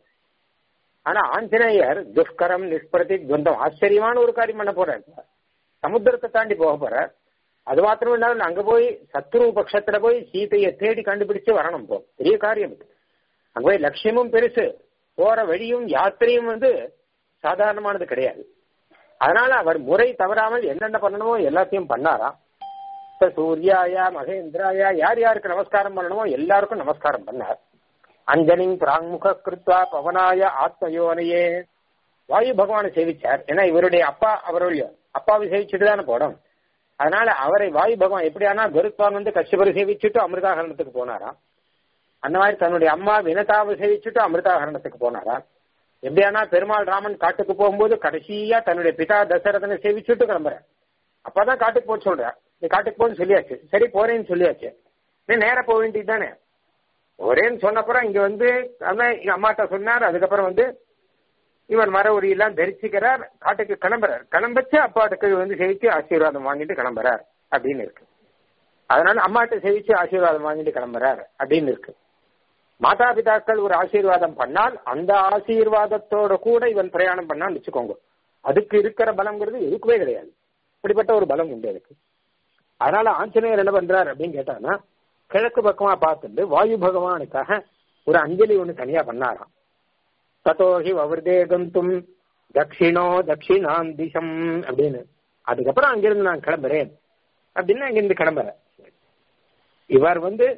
Speaker 1: ஆனா ஆஞ்சநேயர் துஷ்கரம் நிஷ்பிரதி துவந்தம் ஆச்சரியமான ஒரு காரியம் பண்ண போறார் சமுத்திரத்தை தாண்டி போக போறார் அது மாத்திரம் இல்லாம அங்க போய் சத்ரு பட்சத்துல போய் சீதையை தேடி கண்டுபிடிச்சு வரணும் போ பெரிய காரியம் இது அங்க போய் லட்சியமும் பெருசு போற வழியும் யாத்திரையும் வந்து சாதாரணமானது கிடையாது அதனால அவர் முறை தவறாமல் என்னென்ன பண்ணணுமோ எல்லாத்தையும் பண்ணாராம் இப்ப சூர்யாயா மகேந்திராயா யார் யாருக்கு நமஸ்காரம் பண்ணணுமோ எல்லாருக்கும் நமஸ்காரம் பண்ணார் அஞ்சலிங் பிராங்முக கிருத்வா பவனாய ஆத்மயோனையே வாயு பகவானை சேவிச்சார் ஏன்னா இவருடைய அப்பா அவருடைய அப்பாவை சேவிச்சுட்டு தானே போடும் அதனால அவரை வாயு பகவான் எப்படியானா கருத்வான் வந்து கஷ்டப்பரி சேவிச்சுட்டு அமிர்தாகரணத்துக்கு போனாராம் அந்த மாதிரி தன்னுடைய அம்மா வினதாவை சேவிச்சுட்டு அமிர்தாகரணத்துக்கு போனாராம் எப்படியானா பெருமாள் ராமன் காட்டுக்கு போகும்போது கடைசியா தன்னுடைய பிதா தசரதனை சேவிச்சுட்டு கிளம்புறார் அப்பதான் காட்டுக்கு போக சொல்ற நீ காட்டுக்கு போன்னு சொல்லியாச்சு சரி போறேன்னு சொல்லியாச்சு நீ நேரா போக வேண்டியது தானே ஒரேன்னு சொன்னப்புறம் இங்க வந்து அதான் எங்க அம்மாட்ட சொன்னார் அதுக்கப்புறம் வந்து இவர் மர எல்லாம் தரிசிக்கிறார் காட்டுக்கு கிளம்புறார் கிளம்பச்சு அப்பாட்டுக்கு வந்து சேவிச்சு ஆசீர்வாதம் வாங்கிட்டு கிளம்புறார் அப்படின்னு இருக்கு அதனால அம்மாட்ட சேவிச்சு ஆசீர்வாதம் வாங்கிட்டு கிளம்புறார் அப்படின்னு இருக்கு மாதா பிதாக்கள் ஒரு ஆசீர்வாதம் பண்ணால் அந்த ஆசீர்வாதத்தோட கூட இவன் பிரயாணம் பண்ணான்னு வச்சுக்கோங்க அதுக்கு இருக்கிற பலம்ங்கிறது எதுக்குமே கிடையாது இப்படிப்பட்ட ஒரு பலம் உண்டு அதுக்கு அதனால ஆஞ்சநேயர் என்ன பண்றார் அப்படின்னு கேட்டான்னா கிழக்கு பக்கமா பார்த்துட்டு வாயு பகவானுக்காக ஒரு அஞ்சலி ஒண்ணு தனியா பண்ணாராம் தத்தோஹி வவர்தே கந்தும் தட்சிணோ தட்சிணாம் திசம் அப்படின்னு அதுக்கப்புறம் அங்கிருந்து நான் கிளம்புறேன் அப்படின்னு அங்கிருந்து கிளம்புறேன் இவர் வந்து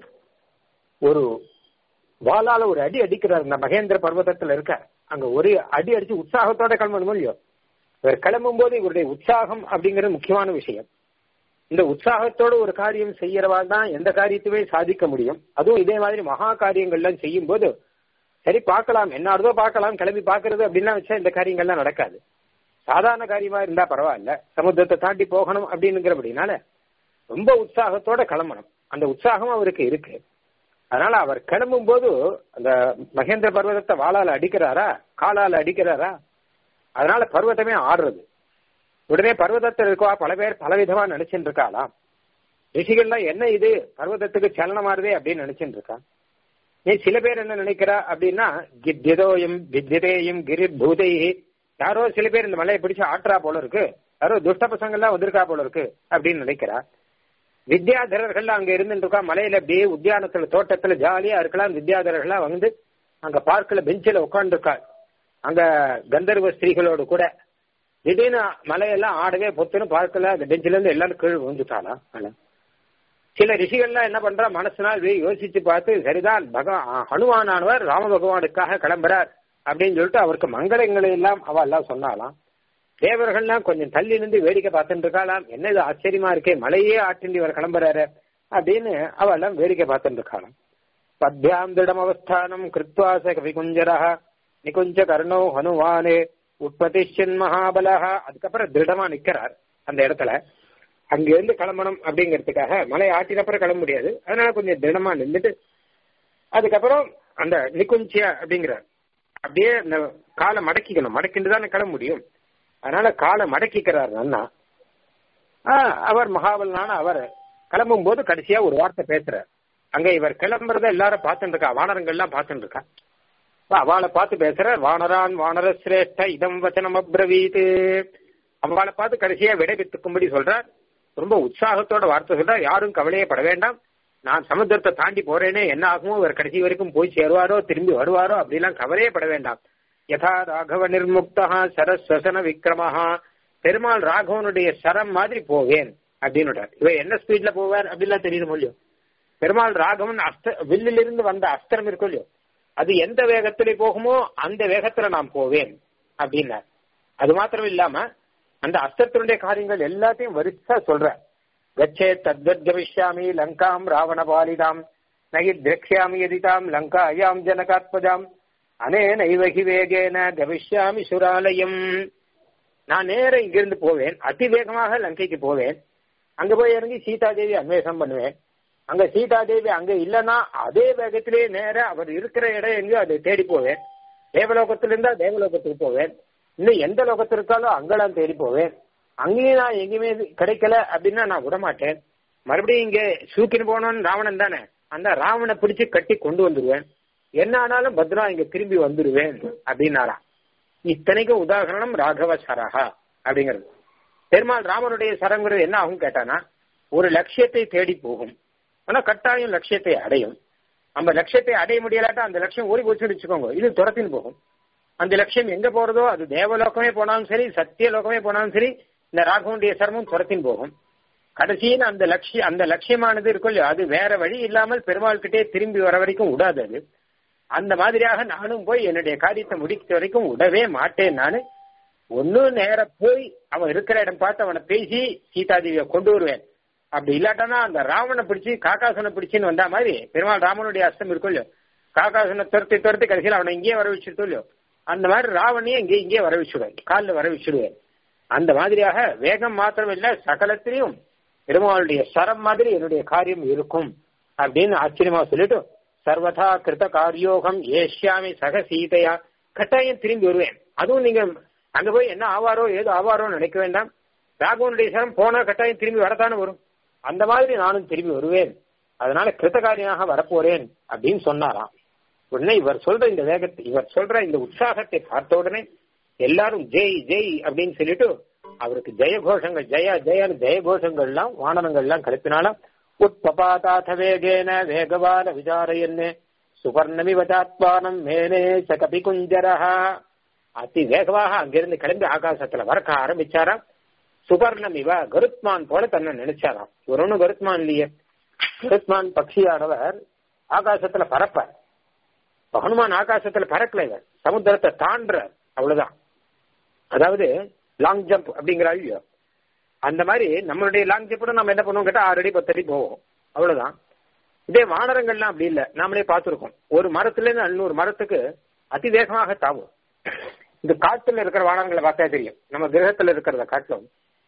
Speaker 1: ஒரு வாளால ஒரு அடி அடிக்கிறார் இந்த மகேந்திர பர்வதத்துல இருக்க அங்க ஒரு அடி அடிச்சு உற்சாகத்தோட கிளம்பணும் இல்லையோ இவர் கிளம்பும் போது இவருடைய உற்சாகம் அப்படிங்கிறது முக்கியமான விஷயம் இந்த உற்சாகத்தோட ஒரு காரியம் செய்யறவாள் தான் எந்த காரியத்தையுமே சாதிக்க முடியும் அதுவும் இதே மாதிரி மகா காரியங்கள்லாம் செய்யும் போது சரி பார்க்கலாம் என்ன பார்க்கலாம் கிளம்பி பாக்குறது அப்படின்னா வச்சா இந்த காரியங்கள்லாம் நடக்காது சாதாரண காரியமா இருந்தா பரவாயில்ல சமுத்திரத்தை தாண்டி போகணும் அப்படிங்கிறபடினால ரொம்ப உற்சாகத்தோட கிளம்பணும் அந்த உற்சாகம் அவருக்கு இருக்கு அதனால அவர் கிளம்பும் போது அந்த மகேந்திர பர்வதத்தை வாளால அடிக்கிறாரா காலால அடிக்கிறாரா அதனால பர்வதமே ஆடுறது உடனே பர்வதத்தில் இருக்கவா பல பேர் பலவிதமா நினைச்சுட்டு இருக்காளாம் ரிஷிகள்லாம் என்ன இது பர்வதத்துக்கு சலனமாறுதே அப்படின்னு நினைச்சுட்டு இருக்கா நீ சில பேர் என்ன நினைக்கிறா அப்படின்னா கித்தியதோயும் வித்தியதேயும் கிரி பூதை யாரோ சில பேர் இந்த மலையை பிடிச்சு ஆட்டுறா போல இருக்கு யாரோ துஷ்ட பசங்கள்லாம் வந்திருக்கா போல இருக்கு அப்படின்னு நினைக்கிறா வித்யாதரர்கள் அங்க இருந்துட்டு இருக்கா மலையில அப்படியே உத்தியானத்துல தோட்டத்துல ஜாலியா இருக்கலாம் வித்யாதரர்களா வந்து அங்க பார்க்கல பெஞ்சில உட்காந்துருக்கா அங்க கந்தர்வ ஸ்திரீகளோடு கூட திடீர்னு மலையெல்லாம் ஆடவே பொத்துன்னு பார்க்கல அந்த பெஞ்சில இருந்து எல்லாரும் கீழ் விழுந்துட்டாளா ஆனா சில ரிஷிகள்லாம் என்ன பண்றா மனசுனால் யோசிச்சு பார்த்து சரிதான் பகவான் ஹனுமானானவர் ராம பகவானுக்காக கிளம்புறார் அப்படின்னு சொல்லிட்டு அவருக்கு மங்களங்களை எல்லாம் அவ எல்லாம் சொன்னாலாம் தேவர்கள்லாம் கொஞ்சம் தள்ளி நின்று வேடிக்கை பார்த்துட்டு இருக்காளாம் என்ன இது ஆச்சரியமா இருக்கே மலையே ஆற்றிண்டு இவர் கிளம்புறாரு அப்படின்னு அவ எல்லாம் வேடிக்கை பார்த்துட்டு இருக்காளாம் பத்யாம் திடம் அவஸ்தானம் கிருத்வாச கவிகுஞ்சரா நிகுஞ்ச கர்ணோ ஹனுமானே உற்பத்திஷன் மகாபலஹ அதுக்கப்புறம் திருடமா நிக்கிறார் அந்த இடத்துல அங்க இருந்து கிளம்பணும் அப்படிங்கிறதுக்காக மலை ஆட்டினப்புறம் கிளம்ப முடியாது அதனால கொஞ்சம் திடமா நின்றுட்டு அதுக்கப்புறம் அந்த நிகுஞ்சிய அப்படிங்கிறார் அப்படியே அந்த காலை மடக்கிக்கணும் மடக்கிட்டு தானே கிளம்ப முடியும் அதனால காலை மடக்கிக்கிறார் அண்ணா அவர் மகாபலனான அவர் கிளம்பும் போது கடைசியா ஒரு வார்த்தை பேசுறார் அங்க இவர் கிளம்புறத எல்லாரும் பார்த்துட்டு இருக்கா வானரங்கள்லாம் பார்த்துட்டு இருக்கா அவளை பார்த்து பேசுற வானரான் வானர சிரேஷ்ட இதம் வச்சனம் அப்ரவீத் அவளை பார்த்து கடைசியா விடைபெற்றுக்கும்படி சொல்றார் ரொம்ப உற்சாகத்தோட வார்த்தை சொல்றார் யாரும் கவலையே பட வேண்டாம் நான் சமுத்திரத்தை தாண்டி போறேனே என்ன ஆகுமோ இவர் கடைசி வரைக்கும் போய் சேருவாரோ திரும்பி வருவாரோ அப்படிலாம் கவலையே பட வேண்டாம் யதா ராகவ நிர்முக்தா சரஸ்வசன விக்ரமஹா பெருமாள் ராகவனுடைய சரம் மாதிரி போவேன் அப்படின்னு இவ என்ன ஸ்பீட்ல போவார் அப்படிலாம் தெரியுது இல்லையோ பெருமாள் ராகவன் அஸ்த வில்லிலிருந்து வந்த அஸ்திரம் இருக்கும் இல்லையோ அது எந்த வேகத்துல போகுமோ அந்த வேகத்துல நான் போவேன் அப்படின்னார் அது மாத்திரம் இல்லாம அந்த அஸ்திரத்தினுடைய காரியங்கள் எல்லாத்தையும் வரிசா சொல்ற கச்சே தத்வத் கவிஷ்யாமி லங்காம் ராவண பாலிதாம் நகி திரக்ஷாமி எதிதாம் லங்காயாம் ஜனகாத்மஜாம் அனே நைவகி வேகேன கவிஷ்யாமி சுராலயம் நான் நேர இங்கிருந்து போவேன் அதிவேகமாக லங்கைக்கு போவேன் அங்க போய் இறங்கி சீதாதேவி அன்வேஷம் பண்ணுவேன் அங்க சீதாதேவி அங்க இல்லைன்னா அதே வேகத்திலேயே நேர அவர் இருக்கிற இடம் எங்கேயோ அதை தேடி போவேன் தேவலோகத்துல இருந்தா தேவலோகத்துக்கு போவேன் இன்னும் எந்த லோகத்தில் இருக்காலோ அங்கெல்லாம் தேடி போவேன் அங்கேயும் நான் எங்கேயுமே கிடைக்கல அப்படின்னா நான் விடமாட்டேன் மறுபடியும் இங்க சூக்கின்னு போனோன்னு ராவணன் தானே அந்த ராவனை பிடிச்சு கட்டி கொண்டு வந்துருவேன் என்ன ஆனாலும் பத்ரா இங்க திரும்பி வந்துருவேன் அப்படின்னாராம் இத்தனைக்கும் உதாகரணம் ராகவ சரஹா அப்படிங்கிறது பெருமாள் ராமனுடைய சரங்கிறது என்ன ஆகும் கேட்டானா ஒரு லட்சியத்தை தேடி போகும் ஆனா கட்டாயம் லட்சியத்தை அடையும் நம்ம லட்சியத்தை அடைய முடியலாட்டா அந்த லட்சியம் ஓடி போச்சுன்னு வச்சுக்கோங்க இது துரத்தின்னு போகும் அந்த லட்சியம் எங்க போறதோ அது தேவலோகமே போனாலும் சரி சத்திய லோகமே போனாலும் சரி இந்த ராகவனுடைய சரமும் துரத்தின் போகும் கடைசியில் அந்த லட்சியம் அந்த லட்சியமானது இருக்கும் இல்லையோ அது வேற வழி இல்லாமல் பெருமாள் கிட்டே திரும்பி வர வரைக்கும் விடாது அது அந்த மாதிரியாக நானும் போய் என்னுடைய காரியத்தை முடிக்க வரைக்கும் விடவே மாட்டேன் நானு ஒன்னும் நேர போய் அவன் இருக்கிற இடம் பார்த்து அவனை பேசி சீதாதேவியை கொண்டு வருவேன் அப்படி இல்லாட்டானா அந்த ராவனை பிடிச்சி காக்காசனை பிடிச்சின்னு வந்தா மாதிரி பெருமாள் ராமனுடைய அஸ்தம் இருக்கும் இல்லையோ காக்காசனை துரத்தி துரத்தி கடைசியில் அவனை இங்கேயே வர வச்சுட்டு இல்லையோ அந்த மாதிரி ராவணையே இங்கே இங்கே வர வச்சுடுவேன் காலில் வர வச்சுடுவேன் அந்த மாதிரியாக வேகம் மாத்திரம் இல்ல சகலத்திலையும் பெருமாளுடைய சரம் மாதிரி என்னுடைய காரியம் இருக்கும் அப்படின்னு ஆச்சரியமா சொல்லிட்டு சர்வதா கிருத காரியோகம் ஏஷ்யாமி சக சீதையா கட்டாயம் திரும்பி வருவேன் அதுவும் நீங்க அங்க போய் என்ன ஆவாரோ ஏதோ ஆவாரோ நினைக்க வேண்டாம் ராகவனுடைய சரம் போனா கட்டாயம் திரும்பி வரத்தானே வரும் அந்த மாதிரி நானும் திரும்பி வருவேன் அதனால கிருத்தகாரியாக வரப்போறேன் அப்படின்னு சொன்னாராம் உடனே இவர் சொல்ற இந்த வேகத்தை இவர் சொல்ற இந்த உற்சாகத்தை பார்த்த உடனே எல்லாரும் ஜெய் ஜெய் அப்படின்னு சொல்லிட்டு அவருக்கு ஜெயகோஷங்கள் ஜெய ஜெயன் ஜெயகோஷங்கள்லாம் வானனங்கள்லாம் கலப்பினாலும் உட்பபாதாத வேகேன வேகவான விசாரையன்னு சுபர்ணமி வச்சாத்மானம் மேனே சகபி குஞ்சரஹா அதி வேகமாக அங்கிருந்து கிளம்பி ஆகாசத்துல வரக்க ஆரம்பிச்சாராம் சுபர்ணம் இவ கருத்மான் போல தன்னை நினைச்சாராம் இவர் ஒன்னும் கருத்மான் இல்லையே கருத்மான் பக்ஷியானவர் ஆகாசத்துல பறப்பார் ஹனுமான் ஆகாசத்துல பறக்கல இவர் சமுத்திரத்தை தாண்டுற அவ்வளவுதான் அதாவது லாங் ஜம்ப் அப்படிங்கிற இல்லையோ அந்த மாதிரி நம்மளுடைய லாங் ஜம்ப் நம்ம என்ன பண்ணுவோம் கேட்டா ஆறு அடி பத்து அடி போவோம் அவ்வளவுதான் இதே வானரங்கள்லாம் அப்படி இல்லை நாமளே பார்த்துருக்கோம் ஒரு மரத்துல இருந்து அன்னூறு மரத்துக்கு அதிவேகமாக தாவும் இந்த காட்டுல இருக்கிற வானரங்களை பார்த்தா தெரியும் நம்ம கிரகத்துல இருக்கிறத காட்டிலும்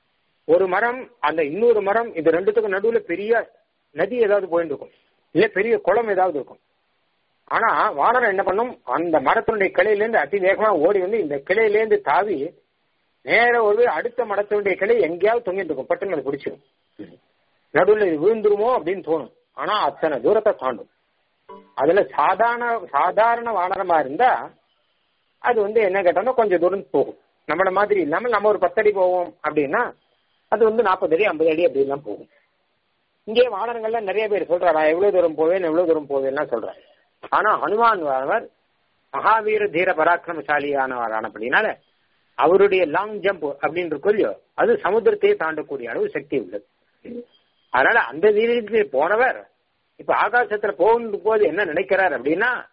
Speaker 1: ஒரு மரம் அந்த இன்னொரு மரம் இது ரெண்டுத்துக்கும் நடுவுல பெரிய நதி ஏதாவது போயிட்டு இருக்கும் இல்ல பெரிய குளம் ஏதாவது இருக்கும் ஆனா வானரம் என்ன பண்ணும் அந்த மரத்தினுடைய கிளையிலேருந்து அதிவேகமா ஓடி வந்து இந்த கிளையிலேருந்து தாவி நேர ஒரு அடுத்த மரத்தினுடைய கிளை எங்கேயாவது தொங்கிட்டு இருக்கும் பட்டுன்னு அது பிடிச்சிடும் நடுவில் இது விழுந்துருமோ அப்படின்னு தோணும் ஆனா அத்தனை தூரத்தை தாண்டும் அதுல சாதாரண சாதாரண வானரமா இருந்தா அது வந்து என்ன கேட்டோம்னா கொஞ்சம் தூரம் போகும் நம்மள மாதிரி இல்லாம நம்ம ஒரு பத்தடி போவோம் அப்படின்னா அது வந்து நாற்பது அடி ஐம்பது அடி அப்படிலாம் போகும் இங்கே வானரங்கள்ல நிறைய பேர் சொல்றா நான் எவ்வளவு தூரம் போவேன் எவ்வளவு தூரம் போவேன்லாம் சொல்றாரு ஆனா ஹனுமான் அவர் மகாவீர தீர பராக்கிரமசாலியானவர் ஆனபடினால அவருடைய லாங் ஜம்ப் அப்படின்னு இருக்கும் இல்லையோ அது சமுத்திரத்தையே தாண்டக்கூடிய அளவு சக்தி உள்ளது அதனால அந்த வீரத்தில் போனவர் இப்ப ஆகாசத்துல போகும் போது என்ன நினைக்கிறார் அப்படின்னா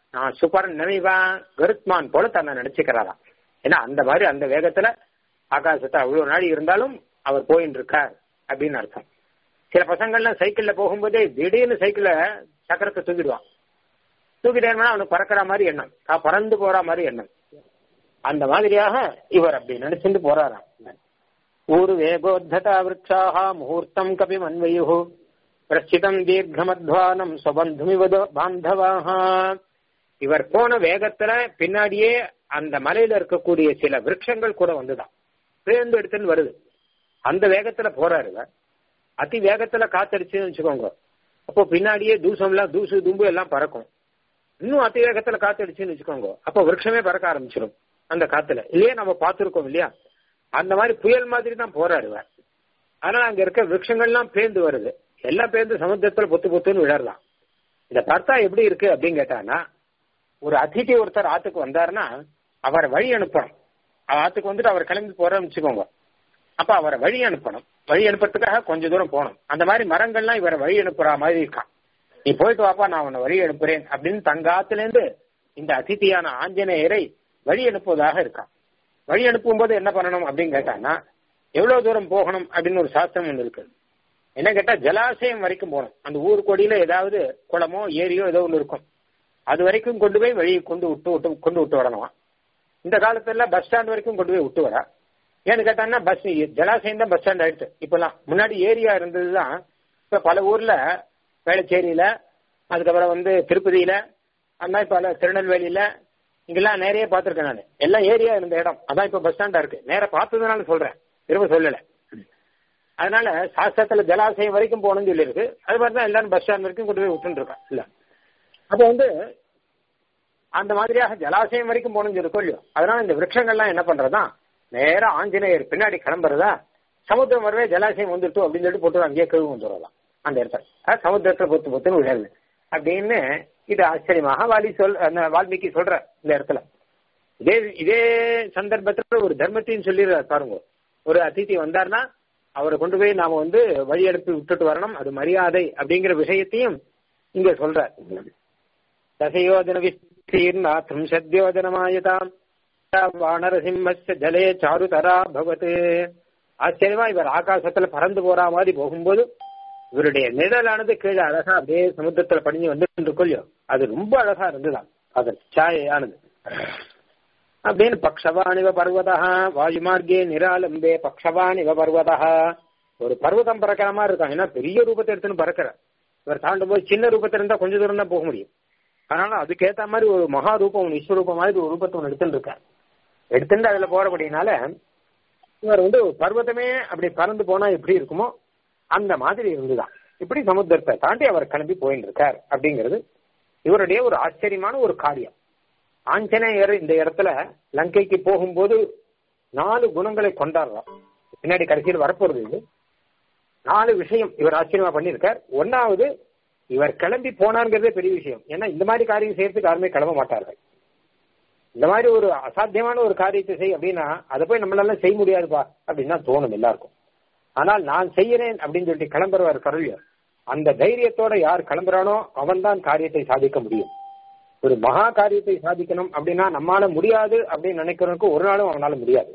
Speaker 1: நான் சூப்பர் நமிவா கருத்மான் போல தன்னை நினைச்சுக்கிறாராம் ஏன்னா அந்த மாதிரி அந்த வேகத்துல ஆகாசத்தை அவ்வளவு நாள் இருந்தாலும் அவர் போயின்னு இருக்கார் அப்படின்னு அர்த்தம் சில பசங்கள்லாம் சைக்கிள்ல போகும்போதே திடீர்னு சைக்கிள்ல சக்கரத்தை தூக்கிடுவான் தூக்கிட்டேன்னா அவனுக்கு பறக்கிற மாதிரி எண்ணம் தான் பறந்து போற மாதிரி எண்ணம் அந்த மாதிரியாக இவர் அப்படி நினைச்சுட்டு போறாராம் ஊரு வேகோத்ததா விரக்ஷாக முகூர்த்தம் கபி மன்வயு பிரச்சிதம் தீர்க்கமத்வானம் சுபந்துமிவதோ பாந்தவாக இவர் போன வேகத்துல பின்னாடியே அந்த மலையில இருக்கக்கூடிய சில விரக்ஷங்கள் கூட வந்துதான் பேருந்து எடுத்துன்னு வருது அந்த வேகத்துல போறாரு இவர் அதி வேகத்துல காத்தடிச்சுன்னு வச்சுக்கோங்க அப்போ பின்னாடியே தூசம்லாம் தூசு தும்பு எல்லாம் பறக்கும் இன்னும் அதி வேகத்துல காத்தடிச்சுன்னு வச்சுக்கோங்க அப்போ விரக்ஷமே பறக்க ஆரம்பிச்சிடும் அந்த காத்துல இல்லையே நம்ம பார்த்துருக்கோம் இல்லையா அந்த மாதிரி புயல் மாதிரி தான் போறாரு இவர் அதனால அங்க இருக்க விரக்ஷங்கள்லாம் பேந்து வருது எல்லாம் பேந்து சமுத்திரத்துல பொத்து பொத்துன்னு விழறலாம் இதை பார்த்தா எப்படி இருக்கு அப்படின்னு கேட்டானா ஒரு அதிதி ஒருத்தர் ஆத்துக்கு வந்தாருன்னா அவரை வழி அனுப்பணும் ஆத்துக்கு வந்துட்டு அவர் கிளம்பி போறோம்னு வச்சுக்கோங்க அப்ப அவரை வழி அனுப்பணும் வழி அனுப்புறதுக்காக கொஞ்ச தூரம் போகணும் அந்த மாதிரி மரங்கள்லாம் இவரை வழி அனுப்புற மாதிரி இருக்கான் நீ போயிட்டு வாப்பா நான் உன்னை வழி அனுப்புறேன் அப்படின்னு தங்காத்துல இருந்து இந்த அதிதியான ஆஞ்சநேயரை வழி அனுப்புவதாக இருக்கான் வழி அனுப்பும் போது என்ன பண்ணணும் அப்படின்னு கேட்டான்னா எவ்வளவு தூரம் போகணும் அப்படின்னு ஒரு சாஸ்திரம் ஒன்று இருக்கு என்ன கேட்டா ஜலாசயம் வரைக்கும் போகணும் அந்த ஊர் கொடியில ஏதாவது குளமோ ஏரியோ ஏதோ ஒன்று இருக்கும் அது வரைக்கும் கொண்டு போய் வழி கொண்டு விட்டு விட்டு கொண்டு விட்டு வரணும் இந்த காலத்துல பஸ் ஸ்டாண்ட் வரைக்கும் கொண்டு போய் விட்டு வரா ஏன்னு கேட்டாங்கன்னா பஸ் ஜலாசயம் தான் பஸ் ஸ்டாண்ட் ஆயிடுச்சு இப்பெல்லாம் முன்னாடி ஏரியா இருந்ததுதான் இப்ப பல ஊர்ல வேளச்சேரியில அதுக்கப்புறம் வந்து திருப்பதியில அந்த மாதிரி பல திருநெல்வேலியில இங்கெல்லாம் நிறைய பார்த்துருக்கேன் நான் எல்லாம் ஏரியா இருந்த இடம் அதான் இப்ப பஸ் ஸ்டாண்டா இருக்கு நேர பார்த்ததுனால சொல்றேன் திரும்ப சொல்லல அதனால சாஸ்திரத்துல ஜலாசயம் வரைக்கும் போகணும்னு சொல்லியிருக்கு அது மாதிரி தான் எல்லாரும் பஸ் ஸ்டாண்ட் வரைக்கும் கொண்டு போய் விட்டுன்னு இருக்கேன் இல்ல அப்போ வந்து அந்த மாதிரியாக ஜலாசயம் வரைக்கும் போகணும்னு இருக்கோ இல்லையோ அதனால இந்த விரக்ஷங்கள்லாம் என்ன பண்றதா நேரம் ஆஞ்சநேயர் பின்னாடி கிளம்புறதா சமுத்திரம் வரவே ஜலாசயம் வந்துட்டு அப்படின்னு சொல்லிட்டு போட்டு அங்கேயே கழுவு வந்துடலாம் அந்த இடத்துல சமுத்திரத்துல பொத்து பொத்துன்னு விழருது அப்படின்னு இது ஆச்சரியமாக வாலி சொல் அந்த வால்மீகி சொல்ற இந்த இடத்துல இதே இதே சந்தர்ப்பத்துல ஒரு தர்மத்தையும் சொல்லிடுறாரு பாருங்க ஒரு அதிதி வந்தார்னா அவரை கொண்டு போய் நாம வந்து வழி அனுப்பி விட்டுட்டு வரணும் அது மரியாதை அப்படிங்கிற விஷயத்தையும் இங்க சொல்ற தசயோஜன விஸ்தீர்ணா திரிம்சத்யோஜனமாயதாம் வானரசிம்மஸ்ய ஜலே சாருதரா பவத் ஆச்சரியமா இவர் ஆகாசத்துல பறந்து போற மாதிரி போகும்போது இவருடைய நிழலானது கீழே அழகா அப்படியே சமுத்திரத்துல படிஞ்சு வந்து இல்லையோ அது ரொம்ப அழகா இருந்துதான் அது சாயானது அப்படின்னு பக்ஷவானிவ பர்வதா வாயுமார்க்கே நிராலம்பே பக்ஷவானிவ பர்வதா ஒரு பர்வதம் பறக்கிற மாதிரி இருக்கான் ஏன்னா பெரிய ரூபத்தை எடுத்துன்னு பறக்கிற இவர் தாண்டும் போது சின்ன ரூபத்தில் இருந்தா கொஞ்ச தூரம் தான் போக முடியும் அதனால அதுக்கேத்த மாதிரி ஒரு மகா ரூபம் விஸ்வரூபம் மாதிரி ஒரு ரூபத்தை ஒன்று எடுத்துட்டு இருக்கார் எடுத்துட்டு அதுல போறபடினால இவர் வந்து பர்வதமே அப்படி பறந்து போனா எப்படி இருக்குமோ அந்த மாதிரி இருந்துதான் இப்படி சமுத்திரத்தை தாண்டி அவர் கிளம்பி போயிட்டு இருக்கார் அப்படிங்கிறது இவருடைய ஒரு ஆச்சரியமான ஒரு காரியம் ஆஞ்சநேயர் இந்த இடத்துல லங்கைக்கு போகும்போது நாலு குணங்களை கொண்டாடுறார் பின்னாடி கடைசியில் வரப்போறது இது நாலு விஷயம் இவர் ஆச்சரியமா பண்ணியிருக்கார் ஒன்னாவது இவர் கிளம்பி போனாருங்கிறதே பெரிய விஷயம் ஏன்னா இந்த மாதிரி காரியம் செய்யறதுக்கு யாருமே கிளம்ப மாட்டார்கள் இந்த மாதிரி ஒரு அசாத்தியமான ஒரு காரியத்தை செய் அப்படின்னா அதை போய் நம்மளால செய்ய முடியாதுப்பா அப்படின்னு தான் தோணும் எல்லாருக்கும் ஆனால் நான் செய்யறேன் அப்படின்னு சொல்லிட்டு கிளம்புறவர் கருவியர் அந்த தைரியத்தோட யார் கிளம்புறானோ அவன் தான் காரியத்தை சாதிக்க முடியும் ஒரு மகா காரியத்தை சாதிக்கணும் அப்படின்னா நம்மால முடியாது அப்படின்னு நினைக்கிறவனுக்கு ஒரு நாளும் அவனால முடியாது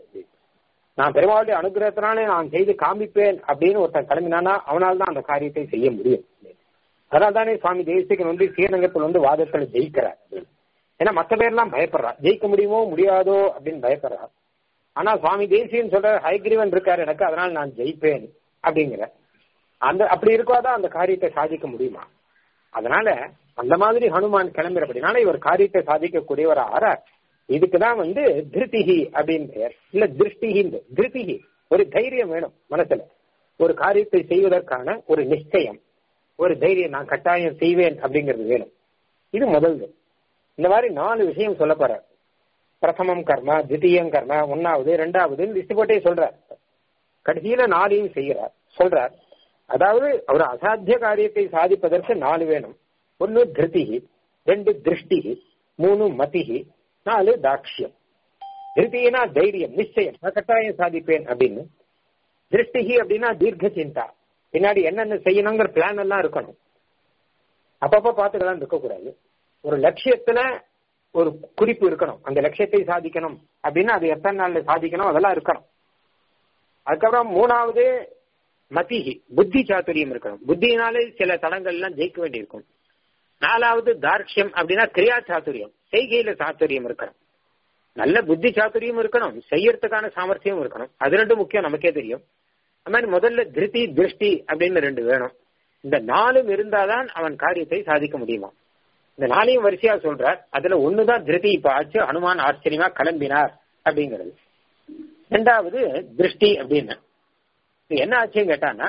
Speaker 1: நான் பெருமாளுடைய அனுகிரகத்தினாலே நான் செய்து காமிப்பேன் அப்படின்னு ஒருத்தன் கிளம்பினானா அவனால் தான் அந்த காரியத்தை செய்ய முடியும் அதனால தானே சுவாமி தேசிகன் வந்து ஸ்ரீரங்கத்தில் வந்து வாதத்துல ஜெயிக்கிறார் ஏன்னா மற்ற பேர்லாம் பயப்படுறா ஜெயிக்க முடியுமோ முடியாதோ அப்படின்னு பயப்படுறா ஆனா சுவாமி தேசியன் சொல்ற ஹைகிரீவன் இருக்காரு எனக்கு அதனால நான் ஜெயிப்பேன் அப்படிங்கிற அந்த அப்படி இருக்காதான் அந்த காரியத்தை சாதிக்க முடியுமா அதனால அந்த மாதிரி ஹனுமான் கிளம்புறபடினால இவர் காரியத்தை சாதிக்கக்கூடியவர் ஆறார் இதுக்குதான் வந்து திருத்திகி அப்படின்னு பெயர் இல்ல திருஷ்டிகி திருத்திகி ஒரு தைரியம் வேணும் மனசுல ஒரு காரியத்தை செய்வதற்கான ஒரு நிச்சயம் ஒரு தைரியம் நான் கட்டாயம் செய்வேன் அப்படிங்கிறது வேணும் இது முதல்து இந்த மாதிரி நாலு விஷயம் சொல்ல போற பிரதமம் கர்மா தித்தியம் கர்மா ஒன்னாவது ரெண்டாவது லிஸ்ட் போட்டே சொல்றார் கடைசியில நாளையும் செய்கிறார் சொல்றார் அதாவது ஒரு அசாத்திய காரியத்தை சாதிப்பதற்கு நாலு வேணும் ஒன்னு திருத்திகி ரெண்டு திருஷ்டிகி மூணு மதிகி நாலு தாட்சியம் திருத்தினா தைரியம் நிச்சயம் நான் கட்டாயம் சாதிப்பேன் அப்படின்னு திருஷ்டிகி அப்படின்னா தீர்க்க சிந்தா பின்னாடி என்னென்ன செய்யணுங்கிற பிளான் எல்லாம் இருக்கணும் அப்பப்ப பார்த்துக்கலாம் இருக்கக்கூடாது ஒரு லட்சியத்துல ஒரு குறிப்பு இருக்கணும் அந்த லட்சியத்தை சாதிக்கணும் அப்படின்னா அது எத்தனை நாள்ல சாதிக்கணும் அதெல்லாம் இருக்கணும் அதுக்கப்புறம் மூணாவது மதிஹி புத்தி சாத்துரியம் இருக்கணும் புத்தியினாலே சில தடங்கள்லாம் ஜெயிக்க வேண்டியிருக்கும் நாலாவது தார்ஷ்யம் அப்படின்னா கிரியா சாத்துரியம் செய்கையில சாத்துரியம் இருக்கணும் நல்ல புத்தி சாத்துரியம் இருக்கணும் செய்யறதுக்கான சாமர்த்தியம் இருக்கணும் அது ரெண்டும் முக்கியம் நமக்கே தெரியும் அது மாதிரி முதல்ல திருஷ்டி திருஷ்டி அப்படின்னு ரெண்டு வேணும் இந்த நாலும் இருந்தாதான் அவன் காரியத்தை சாதிக்க முடியுமா இந்த நாளையும் வரிசையா சொல்றார் அதுல ஒண்ணுதான் திருதி இப்ப ஆச்சு ஹனுமான் ஆச்சரியமா கிளம்பினார் அப்படிங்கிறது ரெண்டாவது திருஷ்டி அப்படின்னு இது என்ன ஆச்சுன்னு கேட்டான்னா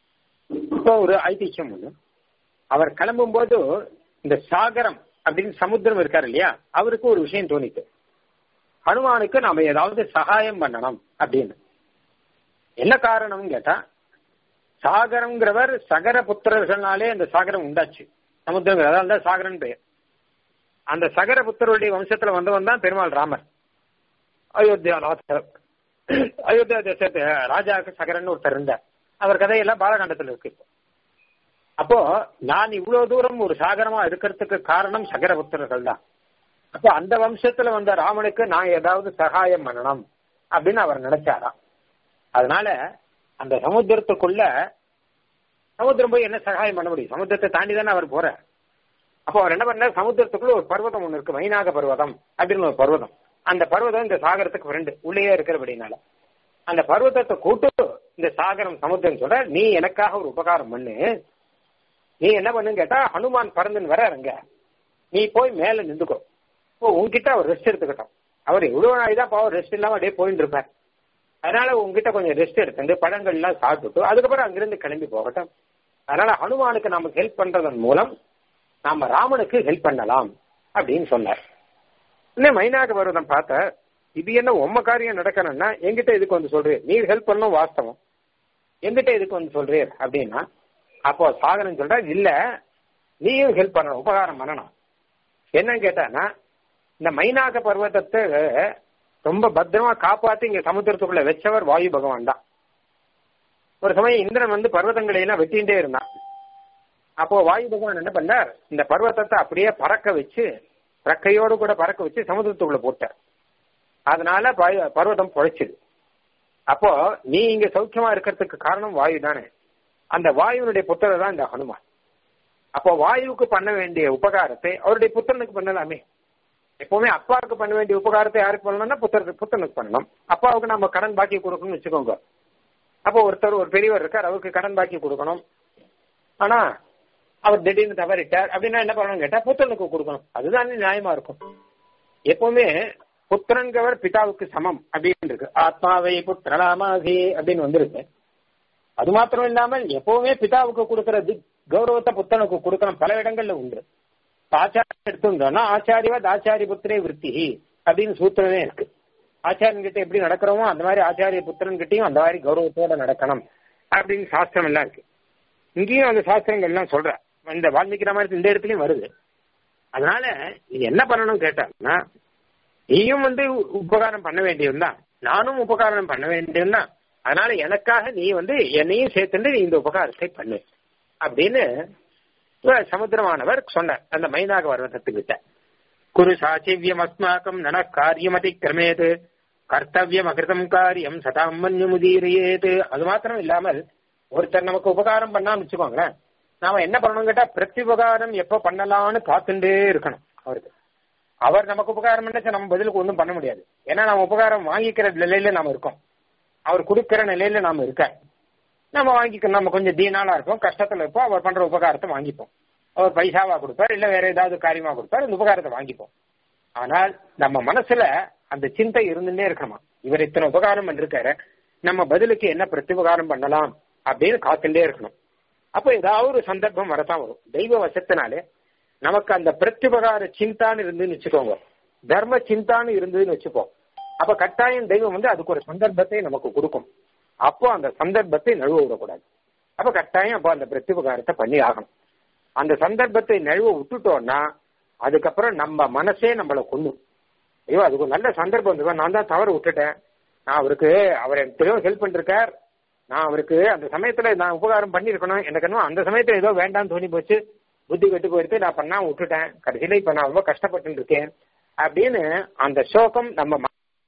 Speaker 1: இப்போ ஒரு ஐதிஹ்யம் ஒண்ணு அவர் கிளம்பும் போது இந்த சாகரம் அப்படின்னு சமுத்திரம் இருக்காரு இல்லையா அவருக்கு ஒரு விஷயம் தோணித்து ஹனுமானுக்கு நாம ஏதாவது சகாயம் பண்ணணும் அப்படின்னு என்ன காரணம்னு கேட்டா சாகரம்ங்கிறவர் சகர புத்திரர்கள்னாலே அந்த சாகரம் உண்டாச்சு சமுத்திரம் அதாவது தான் சாகரன் பெயர் அந்த சகர புத்தருடைய வம்சத்துல வந்தவன் தான் பெருமாள் ராமர் அயோத்தியா அயோத்தியா தேசத்து ராஜாவுக்கு சகரன் ஒருத்தர் இருந்தார் அவர் கதையெல்லாம் பாலகாண்டத்துல இருக்கு அப்போ நான் இவ்வளவு தூரம் ஒரு சாகரமா இருக்கிறதுக்கு காரணம் சகர புத்திரர்கள் தான் அப்போ அந்த வம்சத்துல வந்த ராமனுக்கு நான் ஏதாவது சகாயம் பண்ணணும் அப்படின்னு அவர் நினைச்சாராம் அதனால அந்த சமுத்திரத்துக்குள்ள சமுத்திரம் போய் என்ன சகாயம் பண்ண முடியும் சமுத்திரத்தை தாண்டி தானே அவர் போறார் அப்போ அவர் என்ன பண்ணார் சமுத்திரத்துக்குள்ள ஒரு பர்வதம் ஒண்ணு இருக்கு வைநாக பர்வதம் அப்படின்னு ஒரு பர்வதம் அந்த பர்வதம் இந்த சாகரத்துக்கு ஃப்ரெண்டு உள்ளேயே இருக்கிறபடினால அந்த பர்வதத்தை கூட்டு இந்த சாகரம் சமுத்திரம் சொல்ற நீ எனக்காக ஒரு உபகாரம் பண்ணு நீ என்ன பண்ணுன்னு கேட்டா ஹனுமான் பறந்துன்னு வர அங்க நீ போய் மேல நின்றுக்கோ இப்போ உன்கிட்ட அவர் ரெஸ்ட் எடுத்துக்கிட்டோம் அவர் எவ்வளவு நாள் தான் பாவம் ரெஸ்ட் இல்லாம அப்படியே போயிட்டு இருப்பார் அதனால உங்ககிட்ட கொஞ்சம் ரெஸ்ட் எடுத்து பழங்கள் எல்லாம் சாப்பிட்டுட்டு அதுக்கப்புறம் அங்கிருந்து கிளம்பி போகட்டும் அதனால ஹனுமானுக்கு நாம ஹெல்ப் பண்றதன் மூலம் நாம ராமனுக்கு ஹெல்ப் பண்ணலாம் அப்படின்னு சொன்னார் இன்னும் மைனாக பர்வதம் பார்த்த இது என்ன உம்ம காரியம் நடக்கணும்னா எங்கிட்ட இதுக்கு வந்து சொல்றீர் நீ ஹெல்ப் பண்ணணும் வாஸ்தவம் எங்கிட்ட இதுக்கு வந்து சொல்றீர் அப்படின்னா அப்போ சாகரன் சொல்ற இல்ல நீயும் ஹெல்ப் பண்ணணும் உபகாரம் பண்ணணும் என்னன்னு கேட்டானா இந்த மைனாக பர்வதத்தை ரொம்ப பத்திரமா காப்பாத்தி இங்க சமுத்திரத்துக்குள்ள வச்சவர் வாயு பகவான் தான் ஒரு சமயம் இந்திரன் வந்து பர்வதங்களை எல்லாம் வெட்டிகிட்டே இருந்தான் அப்போ வாயு பகவான் என்ன பண்ணார் இந்த பர்வதத்தை அப்படியே பறக்க வச்சு ரெக்கையோடு கூட பறக்க வச்சு சமுதிரத்துக்குள்ள போட்டார் அதனால பர்வதம் பொழைச்சுது அப்போ நீ இங்க சௌக்கியமா இருக்கிறதுக்கு காரணம் வாயு தானே அந்த வாயுனுடைய புத்தர் தான் இந்த ஹனுமான் அப்போ வாயுவுக்கு பண்ண வேண்டிய உபகாரத்தை அவருடைய புத்தனுக்கு பண்ணலாமே எப்பவுமே அப்பாவுக்கு பண்ண வேண்டிய உபகாரத்தை யாருக்கு பண்ணணும்னா புத்தருக்கு புத்தனுக்கு பண்ணணும் அப்பாவுக்கு நம்ம கடன் பாக்கி கொடுக்கணும்னு வச்சுக்கோங்க அப்போ ஒருத்தர் ஒரு பெரியவர் இருக்கார் அவருக்கு கடன் பாக்கி கொடுக்கணும் ஆனா அவர் திடீர்னு தவறிட்டார் அப்படின்னா என்ன பண்ணணும் கேட்டா புத்தனுக்கு கொடுக்கணும் அதுதான் நியாயமா இருக்கும் எப்பவுமே புத்திரங்கவர் பிதாவுக்கு சமம் அப்படின்னு இருக்கு ஆத்மாவை புத்திரலாமாசி அப்படின்னு வந்திருக்கு அது மாத்திரம் இல்லாமல் எப்பவுமே பிதாவுக்கு கொடுக்கறது கௌரவத்தை புத்தனுக்கு கொடுக்கணும் பல இடங்கள்ல உண்டு ஆச்சாரம் எடுத்துட்டோம்னா ஆச்சாரியவாத் ஆச்சாரிய புத்திரே விற்பி அப்படின்னு சூத்திரமே இருக்கு ஆச்சாரியன் கிட்ட எப்படி நடக்கிறோமோ அந்த மாதிரி ஆச்சாரிய புத்திரன் கிட்டையும் அந்த மாதிரி கௌரவத்தோட நடக்கணும் அப்படின்னு சாஸ்திரம் எல்லாம் இருக்கு இங்கேயும் அந்த சாஸ்திரங்கள் எல்லாம் சொல்ற இந்த வால்மீகி ராமாயணத்து இந்த இடத்துலயும் வருது அதனால நீ என்ன பண்ணணும் கேட்டாங்கன்னா நீயும் வந்து உபகாரம் பண்ண வேண்டியவன் தான் நானும் உபகாரம் பண்ண வேண்டியவன் தான் அதனால எனக்காக நீ வந்து என்னையும் சேர்த்துட்டு நீ இந்த உபகாரத்தை பண்ணு அப்படின்னு சமுத்திரமானவர் சொன்னார் அந்த மைனாக பர்வதத்துக்கிட்ட குரு சாச்சிவியம் அஸ்மாக்கம் நன காரியம் அதிக்கிரமேது கர்த்தவியம் அகிருதம் காரியம் சதாம் மன்யு முதீரியேது அது மாத்திரம் இல்லாமல் ஒருத்தர் நமக்கு உபகாரம் பண்ணான்னு வச்சுக்கோங்களேன் நாம என்ன பண்ணணும் கேட்டா பிரத்யுபகாரம் எப்ப பண்ணலாம்னு காத்துட்டே இருக்கணும் அவருக்கு அவர் நமக்கு உபகாரம் பண்ண நம்ம பதிலுக்கு ஒன்றும் பண்ண முடியாது ஏன்னா நம்ம உபகாரம் வாங்கிக்கிற நிலையில நாம இருக்கோம் அவர் கொடுக்கிற நிலையில நாம இருக்க நம்ம வாங்கிக்கணும் நம்ம கொஞ்சம் தீனாலா இருப்போம் கஷ்டத்துல இருப்போம் அவர் பண்ற உபகாரத்தை வாங்கிப்போம் அவர் பைசாவா கொடுப்பார் இல்ல வேற ஏதாவது காரியமா கொடுப்பார் இந்த உபகாரத்தை வாங்கிப்போம் ஆனால் நம்ம மனசுல அந்த சிந்தை இருந்துட்டே இருக்கணுமா இவர் இத்தனை உபகாரம் பண்ணிருக்காரு நம்ம பதிலுக்கு என்ன பிரத்யுபகாரம் பண்ணலாம் அப்படின்னு காத்துட்டே இருக்கணும் அப்போ ஏதாவது ஒரு சந்தர்ப்பம் வரத்தான் வரும் தெய்வ வசத்தினாலே நமக்கு அந்த பிரத்யுபகார சிந்தான்னு இருந்துன்னு வச்சுக்கோங்க தர்ம சிந்தான்னு இருந்ததுன்னு வச்சுப்போம் அப்ப கட்டாயம் தெய்வம் வந்து அதுக்கு ஒரு சந்தர்ப்பத்தை நமக்கு கொடுக்கும் அப்போ அந்த சந்தர்ப்பத்தை நழுவ விடக்கூடாது அப்ப கட்டாயம் அப்போ அந்த பிரத்யுபகாரத்தை பண்ணி ஆகணும் அந்த சந்தர்ப்பத்தை நழுவ விட்டுட்டோம்னா அதுக்கப்புறம் நம்ம மனசே நம்மளை கொள்ளும் ஐயோ அதுக்கு ஒரு நல்ல சந்தர்ப்பம் வந்து நான் தான் தவறு விட்டுட்டேன் நான் அவருக்கு அவர் எனக்கு தெரியும் ஹெல்ப் பண்ணிருக்கார் நான் அவருக்கு அந்த சமயத்துல நான் உபகாரம் பண்ணிருக்கணும் எனக்கு என்ன அந்த சமயத்துல ஏதோ வேண்டாம்னு தோணி போச்சு புத்தி கெட்டு போயிருக்கு நான் பண்ணாம விட்டுட்டேன் கடைசியில இப்ப நான் ரொம்ப கஷ்டப்பட்டு இருக்கேன் அப்படின்னு அந்த சோகம் நம்ம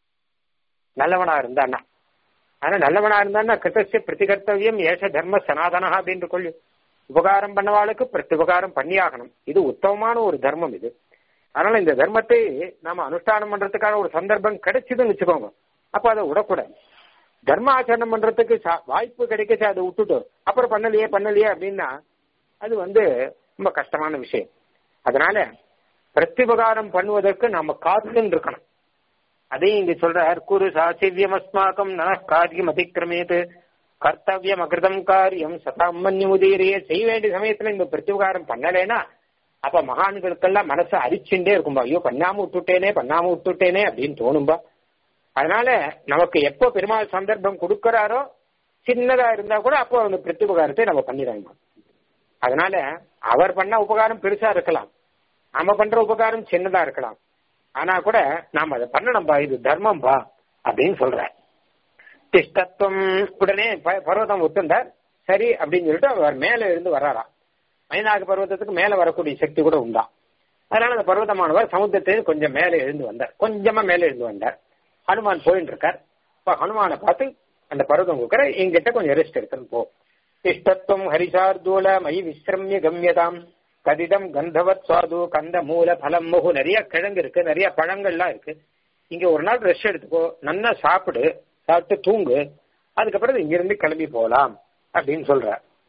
Speaker 1: நல்லவனா இருந்தான்னா ஆனா நல்லவனா இருந்தான்னா கிருத்தசிய பிரதிகர்த்தவியம் ஏஷ தர்ம சனாதனா அப்படின்னு கொள்ளு உபகாரம் பண்ணவாளுக்கு பிரத்யுபகாரம் பண்ணியாகணும் இது உத்தமமான ஒரு தர்மம் இது அதனால இந்த தர்மத்தை நாம அனுஷ்டானம் பண்றதுக்கான ஒரு சந்தர்ப்பம் கிடைச்சதுன்னு வச்சுக்கோங்க அப்ப அதை விடக்கூடாது தர்ம ஆச்சரணம் பண்றதுக்கு வாய்ப்பு கிடைக்கச்சு அதை விட்டுட்டு அப்புறம் பண்ணலையே பண்ணலையே அப்படின்னா அது வந்து ரொம்ப கஷ்டமான விஷயம் அதனால பிரத்யுபகாரம் பண்ணுவதற்கு நாம காத்துன்னு இருக்கணும் அதையும் இங்க சொல்றார் குரு சாசிவியம் அஸ்மாக்கம் நன காரியம் அதிக்கிரமேது கர்த்தவியம் அகிருதம் காரியம் சதாமன்யமுதீரிய செய்ய வேண்டிய சமயத்துல இந்த பிரத்யுபகாரம் பண்ணலைன்னா அப்ப மகான்களுக்கெல்லாம் மனசு அரிச்சுட்டே இருக்கும்பா ஐயோ பண்ணாம விட்டுட்டேனே பண்ணாம விட்டுட்டேனே அப்படின்னு தோணும்பா அதனால நமக்கு எப்போ பெருமாள் சந்தர்ப்பம் கொடுக்கறாரோ சின்னதா இருந்தா கூட அப்போ அந்த பிரத்யுபகாரத்தை நம்ம பண்ணிடணும் அதனால அவர் பண்ண உபகாரம் பெருசா இருக்கலாம் நம்ம பண்ற உபகாரம் சின்னதா இருக்கலாம் ஆனா கூட நாம அதை பண்ணணும்பா இது தர்மம்பா அப்படின்னு சொல்ற திஷ்டத்துவம் உடனே பர்வதம் விட்டுந்தார் சரி அப்படின்னு சொல்லிட்டு அவர் மேல இருந்து வர்றாராம் மைனாக பர்வதத்துக்கு மேல வரக்கூடிய சக்தி கூட உண்டா அதனால அந்த பர்வதமானவர் சமுத்திரத்திலிருந்து கொஞ்சம் மேல எழுந்து வந்தார் கொஞ்சமா மேல எழுந்து வந்தார் ஹனுமான் போயிட்டு இருக்கார் இப்ப ஹனுமானை பார்த்து அந்த பர்வதம் கொடுக்குற எங்கிட்ட கொஞ்சம் ரெஸ்ட் எடுத்துன்னு போ இஷ்டத்துவம் ஹரிசார்தூல மை விஸ்ரமிய கம்யதாம் கதிதம் கந்தவத் சுவாது கந்த மூல பலம் முகு நிறைய கிழங்கு இருக்கு நிறைய பழங்கள்லாம் இருக்கு இங்க ஒரு நாள் ரெஸ்ட் எடுத்துக்கோ நல்லா சாப்பிடு சாப்பிட்டு தூங்கு அதுக்கப்புறம் இங்கிருந்து கிளம்பி போலாம் அப்படின்னு சொல்ற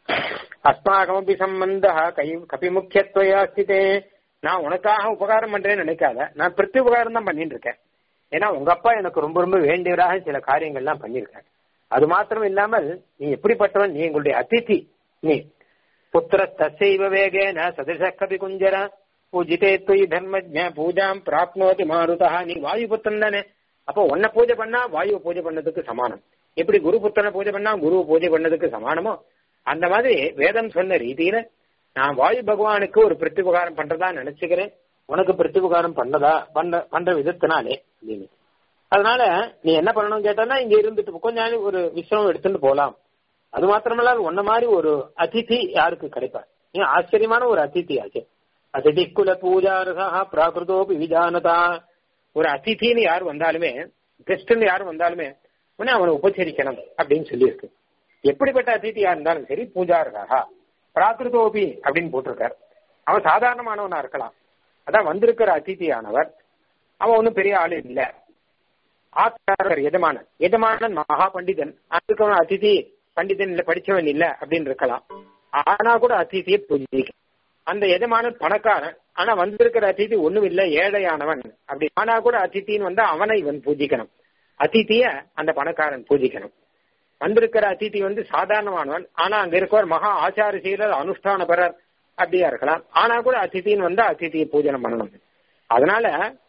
Speaker 1: அஸ்மாகமபி சம்பந்த கை கபி முக்கியத்துவயா ஸ்திதே நான் உனக்காக உபகாரம் பண்றேன்னு நினைக்காத நான் பிரதி உபகாரம் தான் பண்ணிட்டு இருக்கேன் ஏன்னா உங்க அப்பா எனக்கு ரொம்ப ரொம்ப வேண்டியவராக சில காரியங்கள்லாம் பண்ணியிருக்காரு அது மாத்திரம் இல்லாமல் நீ எப்படிப்பட்டவன் நீ எங்களுடைய அதிதி நீ புத்திர தசைவ வேகேன சதிருஷ கபி குஞ்சர பூஜிதே துய் தர்மஜ பூஜாம் பிராப்னோதி மாருதா நீ வாயு புத்திரன் தானே அப்போ உன்னை பூஜை பண்ணா வாயு பூஜை பண்ணதுக்கு சமானம் எப்படி குரு புத்திரனை பூஜை பண்ணா குரு பூஜை பண்ணதுக்கு சமானமோ அந்த மாதிரி வேதம் சொன்ன ரீதியில நான் வாயு பகவானுக்கு ஒரு பிரத்யுபகாரம் பண்றதா நினைச்சுக்கிறேன் உனக்கு பிரத்யுபகாரம் பண்ணதா பண்ண பண்ற விதத்தினாலே அப்படின்னு அதனால நீ என்ன பண்ணணும் கேட்டா இங்க இருந்துட்டு கொஞ்ச நாள் ஒரு விசிரமம் எடுத்துட்டு போலாம் அது மாத்திரமல்ல உன்ன மாதிரி ஒரு அதிதி யாருக்கு கிடைப்பார் நீ ஆச்சரியமான ஒரு அதிதி ஆச்சு அதிதி குல பூஜாரகா பிராகிருதோபி விஜானதா ஒரு அதிதின்னு யார் வந்தாலுமே கெஸ்ட்னு யார் வந்தாலுமே உடனே அவனை உபச்சரிக்கணும் அப்படின்னு சொல்லியிருக்கு எப்படிப்பட்ட அதிதியா இருந்தாலும் சரி பூஜாரகா பிராகிருதோபி அப்படின்னு போட்டிருக்கார் அவன் சாதாரணமானவனா இருக்கலாம் அதான் வந்திருக்கிற அதிதியானவர் அவன் ஒன்றும் பெரிய ஆளு இல்லை ஆச்சாரர் எஜமானன் எஜமானன் மகா பண்டிதன் அதுக்கு அவன் அதிதி பண்டிதன் இல்ல படிச்சவன் இல்ல அப்படின்னு இருக்கலாம் ஆனா கூட அதிதியை பூஜிக்க அந்த எஜமானன் பணக்காரன் ஆனா வந்திருக்கிற அதிதி ஒண்ணும் இல்ல ஏழையானவன் அப்படி ஆனா கூட அதித்தின்னு வந்தா அவனை இவன் பூஜிக்கணும் அதித்திய அந்த பணக்காரன் பூஜிக்கணும் வந்திருக்கிற அதிதி வந்து சாதாரணமானவன் ஆனா அங்க இருக்கவர் மகா ஆச்சார சீலர் அனுஷ்டான பெறர் அப்படியா இருக்கலாம் ஆனா கூட அதித்தின்னு வந்தா அதித்தியை பூஜனம் பண்ணணும் அதனால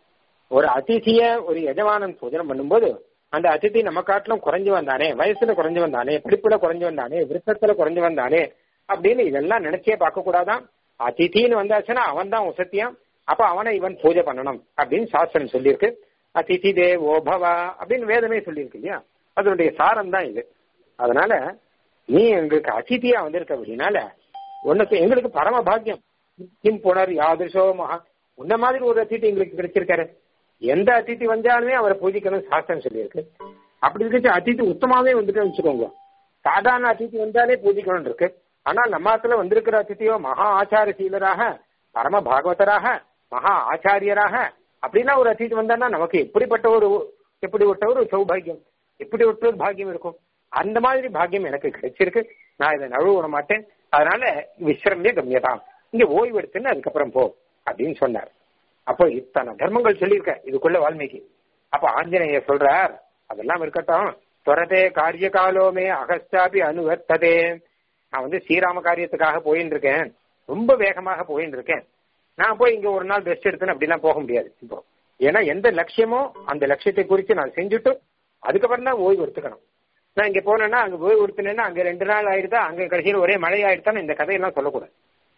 Speaker 1: ஒரு அதிதிய ஒரு எஜமானன் பூஜனம் பண்ணும்போது அந்த அதிதி நம்ம காட்டிலும் குறைஞ்சு வந்தானே வயசுல குறைஞ்சு வந்தானே படிப்புல குறைஞ்சு வந்தானே விருப்பத்துல குறைஞ்சு வந்தானே அப்படின்னு இதெல்லாம் நினைச்சே பார்க்க கூடாதான் அதிதின்னு வந்தாச்சுன்னா அவன் தான் உசத்தியம் அப்ப அவனை இவன் பூஜை பண்ணணும் அப்படின்னு சாஸ்திரம் சொல்லியிருக்கு அதிதி தேவோ பவா அப்படின்னு வேதமே சொல்லியிருக்கு இல்லையா அதனுடைய சாரம் தான் இது அதனால நீ எங்களுக்கு அதிதியா வந்திருக்க அப்படின்னால உனக்கு எங்களுக்கு பரம பாக்கியம் கிம் புனர் யாதிருஷோ மகா உன்ன மாதிரி ஒரு அதிதி எங்களுக்கு கிடைச்சிருக்காரு எந்த அதிதி வந்தாலுமே அவரை பூஜிக்கணும் சாஸ்திரம் சொல்லியிருக்கு அப்படி இருந்துச்சு அதிதி உத்தமாவே வந்துட்டு வச்சுக்கோங்க சாதாரண அதிதி வந்தாலே பூஜிக்கணும் இருக்கு ஆனால் நம்மாத்துல வந்திருக்கிற அதிதியோ மகா ஆச்சாரசீலராக பரம பாகவதராக மகா ஆச்சாரியராக அப்படின்னா ஒரு அதிதி வந்தான்னா நமக்கு எப்படிப்பட்ட ஒரு எப்படிப்பட்ட ஒரு சௌபாகியம் எப்படி ஒரு பாக்கியம் இருக்கும் அந்த மாதிரி பாக்கியம் எனக்கு கிடைச்சிருக்கு நான் இதை நழுவ விட மாட்டேன் அதனால விஸ்ரமிய கம்யதாம் இங்க ஓய்வு எடுத்துன்னு அதுக்கப்புறம் போ அப்படின்னு சொன்னார் அப்போ இத்தனை தர்மங்கள் சொல்லியிருக்க இதுக்குள்ள வால்மீகி அப்ப ஆஞ்சநேயர் சொல்றார் அதெல்லாம் இருக்கட்டும் துரதே காரிய காலோமே அகஸ்டாபி அனுவர்த்ததே நான் வந்து ஸ்ரீராம காரியத்துக்காக போயின்னு இருக்கேன் ரொம்ப வேகமாக போயின்னு இருக்கேன் நான் போய் இங்க ஒரு நாள் ரெஸ்ட் எடுத்துன்னு அப்படிலாம் போக முடியாது இப்போ ஏன்னா எந்த லட்சியமோ அந்த லட்சியத்தை குறித்து நான் செஞ்சுட்டு அதுக்கப்புறம் தான் ஓய்வு எடுத்துக்கணும் நான் இங்க போனேன்னா அங்க ஓய்வு எடுத்துனேன்னா அங்க ரெண்டு நாள் ஆயிடுதா அங்க கடைசியில் ஒரே மழை ஆயிடுதான்னு இந்த கதையெல்லாம் சொல்லக்கூடாது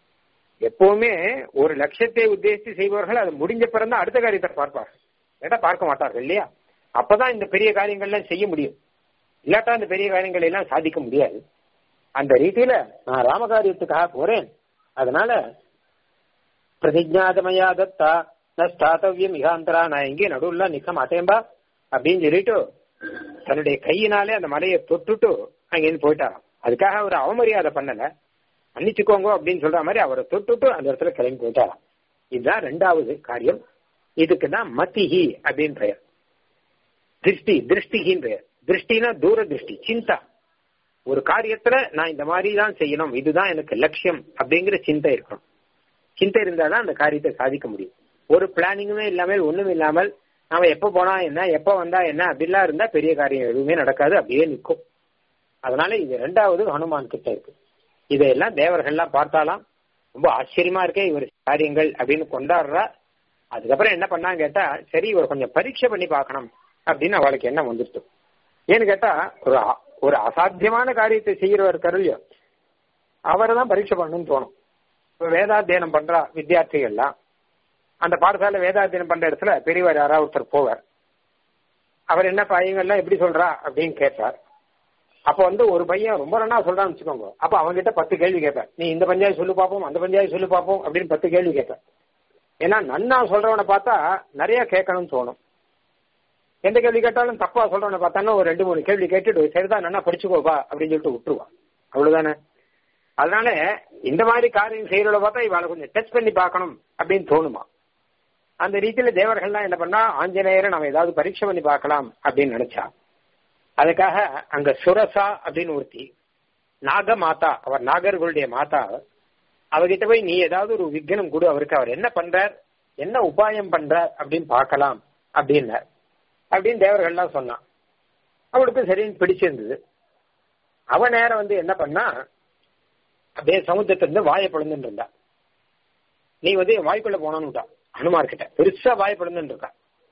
Speaker 1: எப்பவுமே ஒரு லட்சியத்தை உத்தேசித்து செய்பவர்கள் அது முடிஞ்ச பிறந்தான் அடுத்த காரியத்தை பார்ப்பார்கள் ஏட்டா பார்க்க மாட்டார்கள் இல்லையா அப்பதான் இந்த பெரிய காரியங்கள்லாம் செய்ய முடியும் இல்லாட்டா இந்த பெரிய காரியங்களை எல்லாம் சாதிக்க முடியாது அந்த ரீதியில நான் ராமகாரியத்துக்காக போறேன் அதனால பிரதிஜாதமயா தத்தா நான் ஸ்தாத்தவியம் மிகாந்தரா நான் எங்கேயும் நடுவுல நிக்க மாட்டேன்பா அப்படின்னு சொல்லிட்டு தன்னுடைய கையினாலே அந்த மலையை தொட்டுட்டு அங்கேருந்து போயிட்டாராம் அதுக்காக அவர் அவமரியாதை பண்ணல மன்னிச்சுக்கோங்க அப்படின்னு சொல்ற மாதிரி அவரை தொட்டுட்டு அந்த இடத்துல கிளம்பி போயிட்டாராம் இதுதான் ரெண்டாவது காரியம் இதுக்கு தான் மத்திஹி அப்படின்னு பெயர் திருஷ்டி திருஷ்டிகின்னு பெயர் திருஷ்டினா தூர திருஷ்டி சிந்தா ஒரு காரியத்துல நான் இந்த மாதிரி தான் செய்யணும் இதுதான் எனக்கு லட்சியம் அப்படிங்கிற சிந்தை இருக்கணும் சிந்தை இருந்தாதான் அந்த காரியத்தை சாதிக்க முடியும் ஒரு பிளானிங்குமே இல்லாமல் ஒண்ணும் இல்லாமல் நாம எப்ப போனா என்ன எப்ப வந்தா என்ன அப்படிலாம் இருந்தா பெரிய காரியம் எதுவுமே நடக்காது அப்படியே நிற்கும் அதனால இது ரெண்டாவது ஹனுமான் கிட்ட இருக்கு இதையெல்லாம் தேவர்கள்லாம் பார்த்தாலாம் ரொம்ப ஆச்சரியமா இருக்கே இவர் காரியங்கள் அப்படின்னு கொண்டாடுறா அதுக்கப்புறம் என்ன பண்ணான்னு கேட்டா சரி இவர் கொஞ்சம் பரீட்சை பண்ணி பார்க்கணும் அப்படின்னு அவளுக்கு என்ன வந்துருச்சு ஏன்னு கேட்டா ஒரு ஒரு அசாத்தியமான காரியத்தை செய்யறவர் கருவியோ அவரை தான் பரீட்சை பண்ணணும்னு தோணும் இப்போ வேதாத்தியனம் பண்றா வித்தியார்த்திகள்லாம் அந்த பாடசாலை வேதாத்தியனம் பண்ற இடத்துல பெரியவர் யாராவது ஒருத்தர் போவார் அவர் என்ன பையங்கள்லாம் எப்படி சொல்றா அப்படின்னு கேட்பார் அப்ப வந்து ஒரு பையன் ரொம்ப நன்னா சொல்றான்னு வச்சுக்கோங்க அப்ப அவன்கிட்ட பத்து கேள்வி கேட்பேன் நீ இந்த பஞ்சாயத்து சொல்லு பார்ப்போம் அந்த பஞ்சாயத்து சொல்லு பார்ப்போம் அப்படின்னு பத்து கேள்வி கேட்பேன் ஏன்னா நன்னா சொல்றவனை பார்த்தா நிறைய கேட்கணும்னு தோணும் எந்த கேள்வி கேட்டாலும் தப்பா சொல்றவனை பார்த்தாலும் ஒரு ரெண்டு மூணு கேள்வி கேட்டுட்டு சரிதான் நன்னா படிச்சுக்கோப்பா அப்படின்னு சொல்லிட்டு விட்டுருவான் அவ்வளவுதானே அதனால இந்த மாதிரி காரியம் செய்யறத பார்த்தா இவாளை கொஞ்சம் டச் பண்ணி பார்க்கணும் அப்படின்னு தோணுமா அந்த ரீதியில தேவர்கள்லாம் என்ன பண்ணா ஆஞ்சநேயரை நம்ம ஏதாவது பரீட்சை பண்ணி பார்க்கலாம் அப்படின்னு நினைச்சா அதுக்காக அங்க சுரசா அப்படின்னு ஒருத்தி நாக மாதா அவர் நாகர்களுடைய மாதா அவகிட்ட போய் நீ ஏதாவது ஒரு விக்னம் கொடு அவருக்கு அவர் என்ன பண்றார் என்ன உபாயம் பண்றார் அப்படின்னு பார்க்கலாம் அப்படின்னார் அப்படின்னு தேவர்கள்லாம் சொன்னான் அவளுக்கு சரின்னு பிடிச்சிருந்தது அவ நேரம் வந்து என்ன பண்ணா அப்படியே சமுத்திரத்திலிருந்து வாயை பிளந்துட்டு இருந்தா நீ வந்து என் வாய்க்குள்ள போனோம்னுட்டா அனுமார் கிட்ட பெருசா வாயை பிளந்துட்டு இருக்கா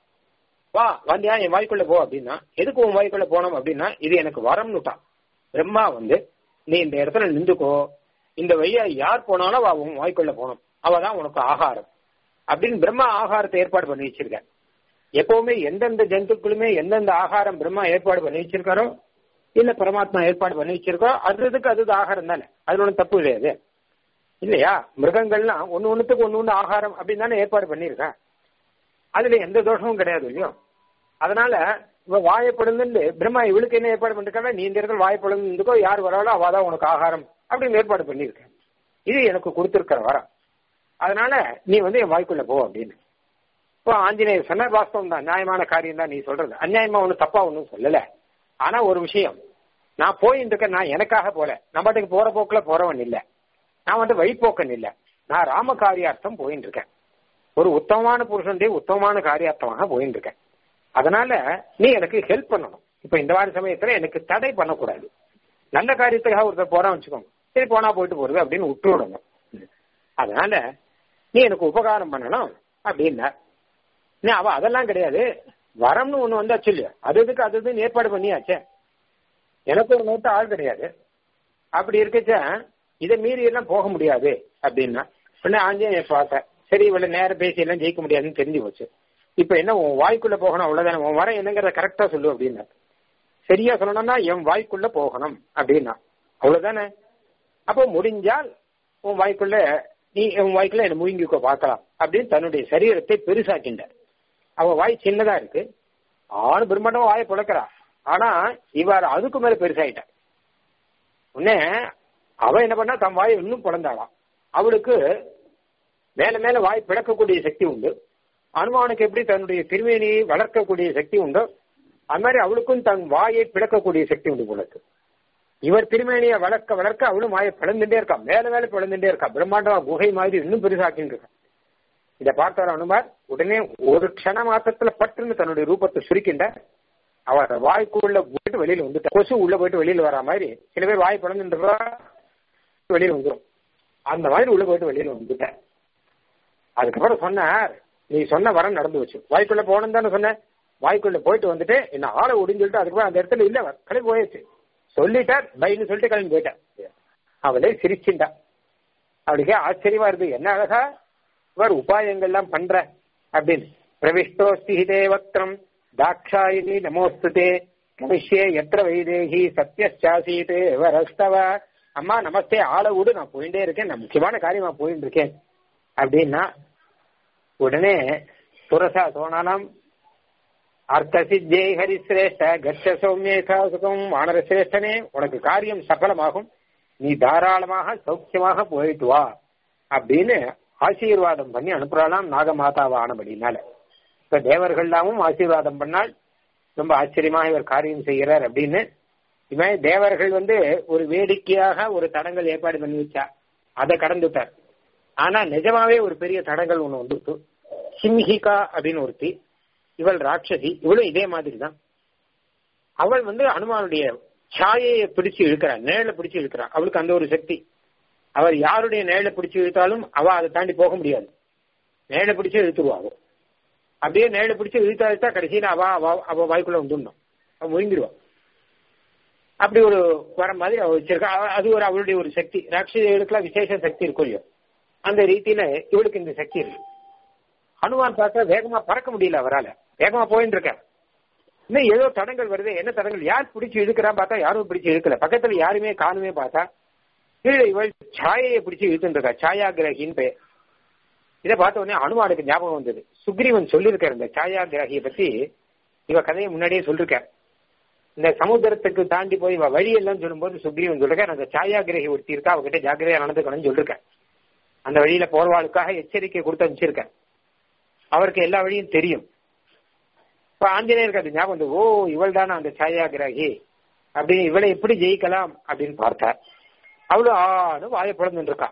Speaker 1: வா வந்தியா என் வாய்க்குள்ள போ அப்படின்னா எதுக்கு உன் வாய்க்குள்ள போனோம் அப்படின்னா இது எனக்கு வரம்னுட்டான் பிரம்மா வந்து நீ இந்த இடத்துல நின்றுக்கோ இந்த வழியா யார் போனாலும் அவ உன் வாய்க்குள்ள போனோம் அவதான் உனக்கு ஆகாரம் அப்படின்னு பிரம்மா ஆகாரத்தை ஏற்பாடு பண்ணி வச்சிருக்க எப்பவுமே எந்தெந்த ஜந்துக்களுமே எந்தெந்த ஆகாரம் பிரம்மா ஏற்பாடு பண்ணி வச்சிருக்காரோ இல்ல பரமாத்மா ஏற்பாடு பண்ணி வச்சிருக்கோ அது இதுக்கு அது ஆகாரம் தானே அதுல ஒன்றும் தப்பு இல்லையாது இல்லையா மிருகங்கள்லாம் ஒன்னு ஒண்ணுத்துக்கு ஒன்னு ஒண்ணு ஆகாரம் அப்படின்னு தானே ஏற்பாடு பண்ணியிருக்கேன் அதுல எந்த தோஷமும் கிடையாது இல்லையோ அதனால இவ வாயப்படுந்து பிரம்மா இவளுக்கு என்ன ஏற்பாடு பண்ணிருக்காங்க நீ இந்த இடத்துல வாயப்படுந்து இருந்துக்கோ யார் வராளோ அவாதான் உனக்கு ஆகாரம் அப்படின்னு ஏற்பாடு பண்ணியிருக்கேன் இது எனக்கு கொடுத்துருக்கிற வரம் அதனால நீ வந்து என் வாய்க்குள்ள போ அப்படின்னு இப்போ ஆஞ்சநேயர் சொன்ன வாஸ்தவம் தான் நியாயமான காரியம் தான் நீ சொல்றது அநியாயமா ஒன்றும் தப்பா ஒன்றும் சொல்லல ஆனா ஒரு விஷயம் நான் போயிட்டு இருக்கேன் நான் எனக்காக போல நம்ம பாட்டுக்கு போற போக்குல போறவன் இல்ல நான் வந்து வழிபோக்கன் இல்ல நான் ராம காரியார்த்தம் போயிட்டு இருக்கேன் ஒரு உத்தமமான புருஷனுடைய உத்தமமான காரியார்த்தமாக போயிட்டு இருக்கேன் அதனால நீ எனக்கு ஹெல்ப் பண்ணணும் இப்ப இந்த மாதிரி சமயத்துல எனக்கு தடை பண்ணக்கூடாது நல்ல காரியத்துக்காக ஒருத்தர் போறான்னு வச்சுக்கோங்க சரி போனா போயிட்டு போறது அப்படின்னு விட்டு விடணும் அதனால நீ எனக்கு உபகாரம் பண்ணணும் அப்படின்னா நீ அவ அதெல்லாம் கிடையாது வரம்னு ஒண்ணு வந்தாச்சு இல்லையா அது இதுக்கு அது இதுன்னு ஏற்பாடு பண்ணியாச்சே எனக்கு ஒரு நோட்டு ஆள் கிடையாது அப்படி இருக்கச்ச இதை மீறி எல்லாம் போக முடியாது அப்படின்னா உடனே ஆஞ்சநேயர் பார்த்தேன் சரி இவ்வளவு நேரம் பேசி எல்லாம் ஜெயிக்க முடியாதுன்னு தெரிஞ்சு போச்சு இப்ப என்ன உன் வாய்க்குள்ள போகணும் அவ்வளவுதானே உன் வர என்னங்கிறத கரெக்டா சொல்லு அப்படின்னா சரியா சொல்லணும்னா என் வாய்க்குள்ள போகணும் அப்படின்னா அவ்வளவுதானே அப்போ முடிஞ்சால் உன் வாய்க்குள்ள நீ உன் வாய்க்குள்ள என்ன முழுங்கிக்கோ பார்க்கலாம் அப்படின்னு தன்னுடைய சரீரத்தை பெருசாக்கின்றார் அவ வாய் சின்னதா இருக்கு ஆணு பிரம்மாண்டமா வாயை பிளக்கிறா ஆனா இவர் அதுக்கு மேல பெருசாயிட்டா உடனே அவ என்ன பண்ணா தன் வாயை இன்னும் பிறந்தாளாம் அவளுக்கு மேல மேல வாய் பிளக்கக்கூடிய சக்தி உண்டு அனுமானுக்கு எப்படி தன்னுடைய திருமேனியை வளர்க்கக்கூடிய சக்தி உண்டோ அது மாதிரி அவளுக்கும் தன் வாயை பிளக்கக்கூடிய சக்தி உண்டு போலக்கு இவர் திருமேனியை வளர்க்க வளர்க்க அவளும் வாயை பிளந்துட்டே இருக்கா மேல மேல பிளந்துட்டே இருக்கா பிரம்மாண்டமா குகை மாதிரி இன்னும் பெருசாக்கின்னு இருக்கா இதை பார்த்தார் அனுமார் உடனே ஒரு க்ஷண மாசத்துல பட்டுன்னு தன்னுடைய ரூபத்தை சுருக்கின்ற அவர் வாய்க்குள்ள போயிட்டு வெளியில வந்துட்டா கொசு உள்ள போயிட்டு வெளியில வரா மாதிரி சில பேர் வாய் பிளந்துன்றா வெளியில வந்துடும் அந்த மாதிரி உள்ள போயிட்டு வெளியில வந்துட்டேன் அதுக்கப்புறம் சொன்னார் நீ சொன்ன வரம் நடந்து வச்சு வாய்க்குள்ள போகணும் தானே சொன்ன வாய்க்குள்ள போயிட்டு வந்துட்டு என்ன ஆளை ஒடிஞ்சு சொல்லிட்டு அதுக்கப்புறம் அந்த இடத்துல இல்ல கிளம்பி போயாச்சு சொல்லிட்டார் பைன்னு சொல்லிட்டு கிளம்பி போயிட்டான் அவளே சிரிச்சுட்டா அவளுக்கே ஆச்சரியமா இருக்கு என்ன அழகா இவர் உபாயங்கள்லாம் பண்ற அப்படின்னு பிரவிஷ்டோஸ்தி தேவக்திரம் தாட்சாயினி நமோஸ்துதே கவிஷ்யே எத்திர வைதேகி சத்யசாசீதே வரஸ்தவ அம்மா நமஸ்தே ஆளை விடு நான் போயிட்டே இருக்கேன் நான் முக்கியமான காரியமா போயிட்டு இருக்கேன் அப்படின்னா உடனே சுரசா சோனானாம் அர்த்தசித்தே ஹரிசிரேஷ்ட கச்ச சௌமியே சுகம் வானர சிரேஷ்டனே உனக்கு காரியம் சஃலமாகும் நீ தாராளமாக சௌக்கியமாக போயிட்டு வா அப்படின்னு ஆசீர்வாதம் பண்ணி அனுப்புறாளாம் நாகமாதாவா ஆனபடினால இப்ப தேவர்கள்லாமும் ஆசீர்வாதம் பண்ணால் ரொம்ப ஆச்சரியமாக இவர் காரியம் செய்கிறார் அப்படின்னு இவன் தேவர்கள் வந்து ஒரு வேடிக்கையாக ஒரு தடங்கள் ஏற்பாடு பண்ணி வச்சா அதை கடந்துட்டார் ஆனா நிஜமாவே ஒரு பெரிய தடங்கள் ஒண்ணு வந்துட்டு சிம்ஹிகா அப்படின்னு ஒருத்தி இவள் ராட்சசி இவளும் இதே மாதிரி தான் அவள் வந்து அனுமானுடைய சாயையை பிடிச்சு இழுக்கிறாள் நேழ பிடிச்சு இழுக்கிறாள் அவளுக்கு அந்த ஒரு சக்தி அவர் யாருடைய நேழ பிடிச்சு இழுத்தாலும் அவ அதை தாண்டி போக முடியாது நேழ பிடிச்சு இழுத்துருவா அவ அப்படியே நேழ பிடிச்சு இழுத்தா இழுத்தா கடைசியில் அவ அவ அவ வாய்க்குள்ள வந்துடணும் அவ முழுங்கிடுவா அப்படி ஒரு வர மாதிரி அவ வச்சிருக்கா அவ- அது ஒரு அவளுடைய ஒரு சக்தி ராட்சசிகளுக்குலாம் விசேஷ சக்தி இருக்கும் இல்லையோ அந்த ரீதியில இவளுக்கு இந்த சக்தி இருக்கு ஹனுமான் பார்த்தா வேகமா பறக்க முடியல அவரால வேகமா போயின்னு இருக்க இன்னும் ஏதோ தடங்கள் வருது என்ன தடங்கள் யார் பிடிச்சு இழுக்கிறா பார்த்தா யாரும் பிடிச்சு இழுக்கல பக்கத்துல யாருமே காணுமே பார்த்தா கீழே இவள் சாயையை பிடிச்சு இழுத்துட்டு இருக்கா சாயாகிரகின்னு பெயர் இதை பார்த்த உடனே அனுமானுக்கு ஞாபகம் வந்தது சுக்ரீவன் சொல்லியிருக்காரு இந்த சாயாகிரகியை பத்தி இவ கதையை முன்னாடியே சொல்லிருக்கார் இந்த சமுத்திரத்துக்கு தாண்டி போய் இவ வழியெல்லாம் சொல்லும்போது சுக்ரீவன் சொல்லிருக்கார் அந்த சாயாகிரகி ஒருத்தி இருக்கா அவகிட்ட ஜாக்கிரதையா நடந்துக்கணும்னு சொல்லிருக்கேன் அந்த வழியில போர்வாளுக்காக எச்சரிக்கை கொடுத்து அனுப்பிச்சிருக்கேன் அவருக்கு எல்லா வழியும் தெரியும் இப்ப ஆஞ்சநேயருக்கு அது ஞாபகம் வந்து ஓ இவள் தானே அந்த சாயாகிரகி அப்படின்னு இவளை எப்படி ஜெயிக்கலாம் அப்படின்னு பார்த்தார் அவளும் ஆனு வாயை பிளந்துட்டு இருக்கா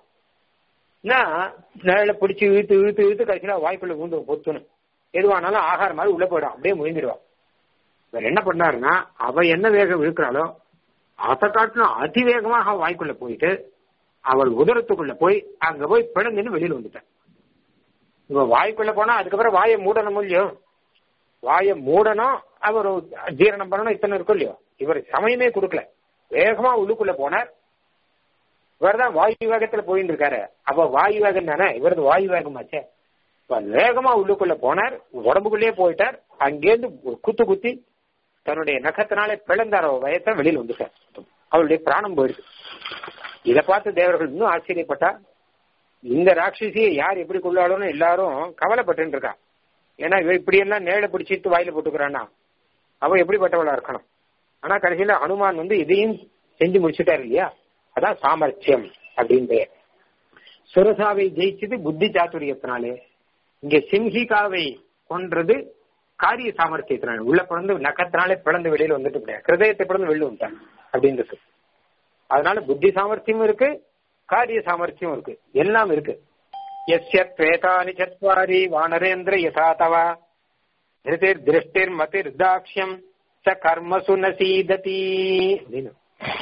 Speaker 1: நிழல பிடிச்சி இழுத்து இழுத்து இழுத்து கடைசியில வாய்க்குள்ள பூந்து பொத்துணும் எதுவானாலும் ஆகாரம் மாதிரி உள்ள போயிடும் அப்படியே முயங்கிடுவா இவர் என்ன பண்ணாருன்னா அவ என்ன வேகம் இழுக்கிறாளோ அதை காட்டிலும் அதிவேகமாக வாய்க்குள்ள போயிட்டு அவள் உதரத்துக்குள்ள போய் அங்க போய் பிளந்துன்னு வெளியில வந்துட்டான் இவ வாய்க்குள்ள போனா அதுக்கப்புறம் வாயை மூடணும் இல்லையோ வாயை மூடணும் அவர் ஜீரணம் பண்ணணும் இத்தனை இருக்கும் இல்லையோ இவர் சமயமே கொடுக்கல வேகமா உள்ளுக்குள்ள போனார் இவர் தான் வாயு வேகத்துல போயிட்டு இருக்காரு அப்ப வாயு வேகம் தானே இவரது வாயு வேகமாச்சே இப்ப வேகமா உள்ளுக்குள்ள போனார் உடம்புக்குள்ளேயே போயிட்டார் அங்கேருந்து ஒரு குத்து குத்தி தன்னுடைய நகத்தினாலே பிளந்தார வயத்தை வெளியில வந்துட்டார் அவருடைய பிராணம் போயிடுச்சு இதை பார்த்து தேவர்கள் இன்னும் ஆச்சரியப்பட்டா இந்த ராட்சசியை யார் எப்படி கொள்ளாளோன்னு எல்லாரும் கவலைப்பட்டு இருக்கா ஏன்னா இவ இப்படி எல்லாம் நேழ பிடிச்சிட்டு வாயில போட்டுக்கிறானா அவ எப்படிப்பட்டவளா இருக்கணும் ஆனா கடைசியில ஹனுமான் வந்து இதையும் செஞ்சு முடிச்சுட்டாரு இல்லையா அதான் சாமர்த்தியம் அப்படின்னு பெயர் சுரசாவை ஜெயிச்சது புத்தி சாத்துரியத்தினாலே இங்க சிம்ஹிகாவை கொன்றது காரிய சாமர்த்தியத்தினால உள்ள பிறந்து நக்கத்தினாலே பிளந்து வெளியில வந்துட்டு கிடையாது ஹிருதயத்தை பிறந்து வெளில வந்துட்டாங்க அப்படின்றது அதனால புத்தி சாமர்த்தியம் இருக்கு காரிய சாமர்த்தியம் இருக்கு எல்லாம் இருக்கு எஸ்ய துவேதானி சத்வாரி வானரேந்திர யதா தவா திருதிர் திருஷ்டிர் மதிர் தாக்ஷியம் ச கர்மசு நசீததி அப்படின்னு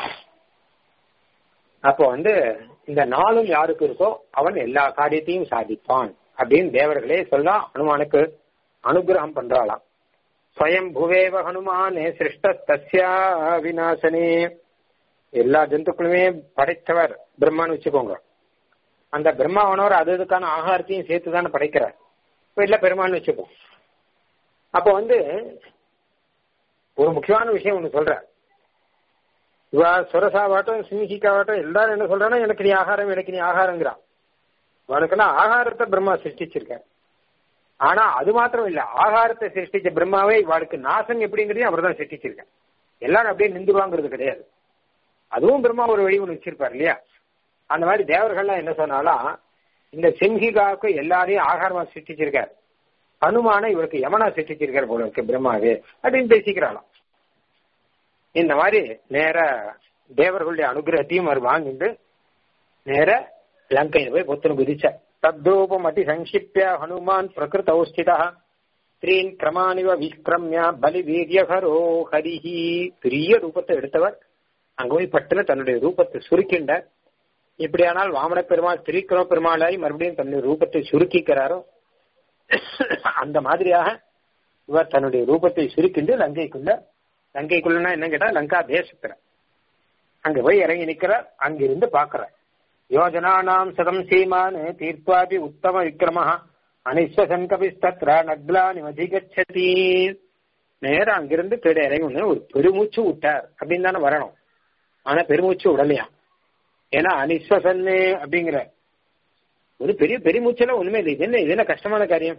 Speaker 1: அப்போ வந்து இந்த நாளும் யாருக்கு இருக்கோ அவன் எல்லா காரியத்தையும் சாதிப்பான் அப்படின்னு தேவர்களே சொல்ல அனுமானுக்கு அனுகிரகம் பண்றாளாம் ஸ்வயம் புவேவ ஹனுமானே சிருஷ்ட தஸ்யா விநாசனே எல்லா ஜந்துக்களுமே படைத்தவர் பிரம்மான்னு வச்சுக்கோங்க அந்த பிரம்மாவனவர் அது இதுக்கான ஆகாரத்தையும் சேர்த்து தானே படைக்கிறார் இப்ப இல்ல பெருமான்னு வச்சுப்போம் அப்போ வந்து ஒரு முக்கியமான விஷயம் ஒண்ணு சொல்ற இவ சுரசாவாட்டம் சிம்ஹிகாவாட்டம் எல்லாரும் என்ன சொல்றானா எனக்கு நீ ஆகாரம் எனக்கு நீ ஆகாரங்கிறான் அவனுக்கெல்லாம் ஆகாரத்தை பிரம்மா சிருஷ்டிச்சிருக்கார் ஆனா அது மாத்திரம் இல்ல ஆகாரத்தை சிருஷ்டிச்ச பிரம்மாவே இவாளுக்கு நாசம் எப்படிங்கிறதையும் அவர் தான் சிருஷ்டிச்சிருக்கார் எல்லாரும் அப்படியே நின்றுவாங்கிறது கிடையாது அதுவும் பிரம்மா ஒரு வழி ஒன்று வச்சிருப்பார் இல்லையா அந்த மாதிரி தேவர்கள்லாம் என்ன சொன்னாலும் இந்த சிம்ஹிகாவுக்கு எல்லாரையும் ஆகாரமா சிருஷ்டிச்சிருக்கார் ஹனுமான இவருக்கு யமனா சிருஷ்டிச்சிருக்கார் போல இருக்கு பிரம்மாவே அப்படின்னு பேசிக்கிறாளாம் இந்த மாதிரி நேர தேவர்களுடைய அனுகிரகத்தையும் அவர் வாங்கிட்டு நேர லங்கையில போய் பொத்துன்னு குதிச்ச தத்தூபம் அதி சங்கிப்ய ஹனுமான் பிரகிருத ஸ்திதா ஸ்திரீன் கிரமானிவ விக்ரம்யா பலி வீரியகரோ ஹரிஹி பெரிய ரூபத்தை எடுத்தவர் அங்க போய் பட்டுன்னு தன்னுடைய ரூபத்தை சுருக்கின்ற இப்படியானால் வாமன பெருமாள் திரிக்கிரோ பெருமாளாய் மறுபடியும் தன்னுடைய ரூபத்தை சுருக்கிக்கிறாரோ அந்த மாதிரியாக இவர் தன்னுடைய ரூபத்தை சுருக்கிண்டு லங்கைக்குள்ள லங்கைக்குள்ளனா என்ன கேட்டா லங்கா தேசத்துல அங்க போய் இறங்கி நிக்கிறார் அங்கிருந்து பாக்குறார் யோஜனானாம் சதம் சீமான் தீர்ப்பாபி உத்தம விக்ரம அனிஸ்வசன் கபிஸ்தத்ரா நக்லானி அதிகச்சதி நேரம் அங்கிருந்து கீழே இறங்கி வந்து ஒரு பெருமூச்சு விட்டார் அப்படின்னு தானே வரணும் ஆனா பெருமூச்சு விடலையா ஏன்னா அனிஸ்வசன்னு அப்படிங்கிற ஒரு பெரிய பெருமூச்செல்லாம் ஒண்ணுமே இல்லை இது என்ன இது என்ன கஷ்டமான காரியம்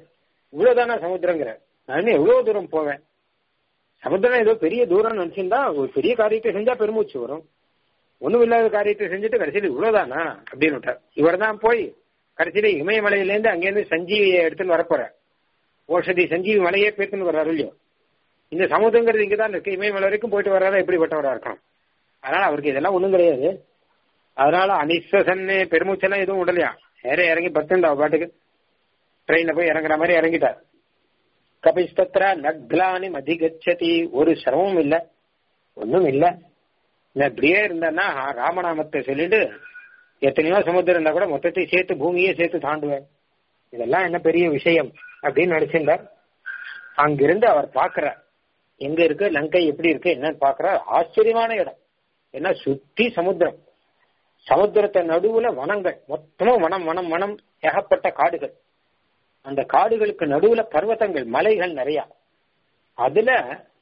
Speaker 1: இவ்வளவுதானா சமுத்திரங்கிற நான் எவ்வளவு தூரம் போவேன் சமுத்திரம் ஏதோ பெரிய தூரம் நினைச்சிருந்தா ஒரு பெரிய காரியத்தை செஞ்சா பெருமூச்சு வரும் ஒண்ணும் இல்லாத காரியத்தை செஞ்சுட்டு கடைசியில் இவ்வளவுதானா அப்படின்னு விட்டார் இவர் தான் போய் கடைசியில இமயமலையிலேருந்து அங்கேருந்து சஞ்சீவியை எடுத்துன்னு வரப்போற ஓஷதி சஞ்சீவி மலையே பேத்துன்னு வர்றாரு இல்லையோ இந்த சமுதிரங்கிறது இங்கதான் இருக்கு இமயமலை வரைக்கும் போயிட்டு வர்றாரு எப்படிப்பட்டவரா இருக்கணும் அதனால அவருக்கு இதெல்லாம் ஒண்ணும் கிடையாது அதனால அனிஸ்வசன்னு பெருமூச்செல்லாம் எதுவும் விடலையா நேரே இறங்கி பத்துண்டா பாட்டுக்கு ட்ரெயின்ல போய் இறங்குற மாதிரி இறங்கிட்டார் கபிஸ்தத்ரா நக்லானி அதிகச்சதி ஒரு சிரமமும் இல்ல ஒண்ணும் இல்ல நான் இப்படியே இருந்தேன்னா ராமநாமத்தை சொல்லிட்டு எத்தனையோ சமுத்திரம் இருந்தா கூட மொத்தத்தை சேர்த்து பூமியே சேர்த்து தாண்டுவேன் இதெல்லாம் என்ன பெரிய விஷயம் அப்படின்னு நினைச்சிருந்தார் அங்கிருந்து அவர் பாக்குறார் எங்க இருக்கு லங்கை எப்படி இருக்கு என்னன்னு பாக்குறார் ஆச்சரியமான இடம் ஏன்னா சுத்தி சமுத்திரம் சமுத்திரத்தை நடுவுல வனங்கள் மொத்தமும் வனம் வனம் வனம் ஏகப்பட்ட காடுகள் அந்த காடுகளுக்கு நடுவுல பர்வதங்கள் மலைகள் நிறைய அதுல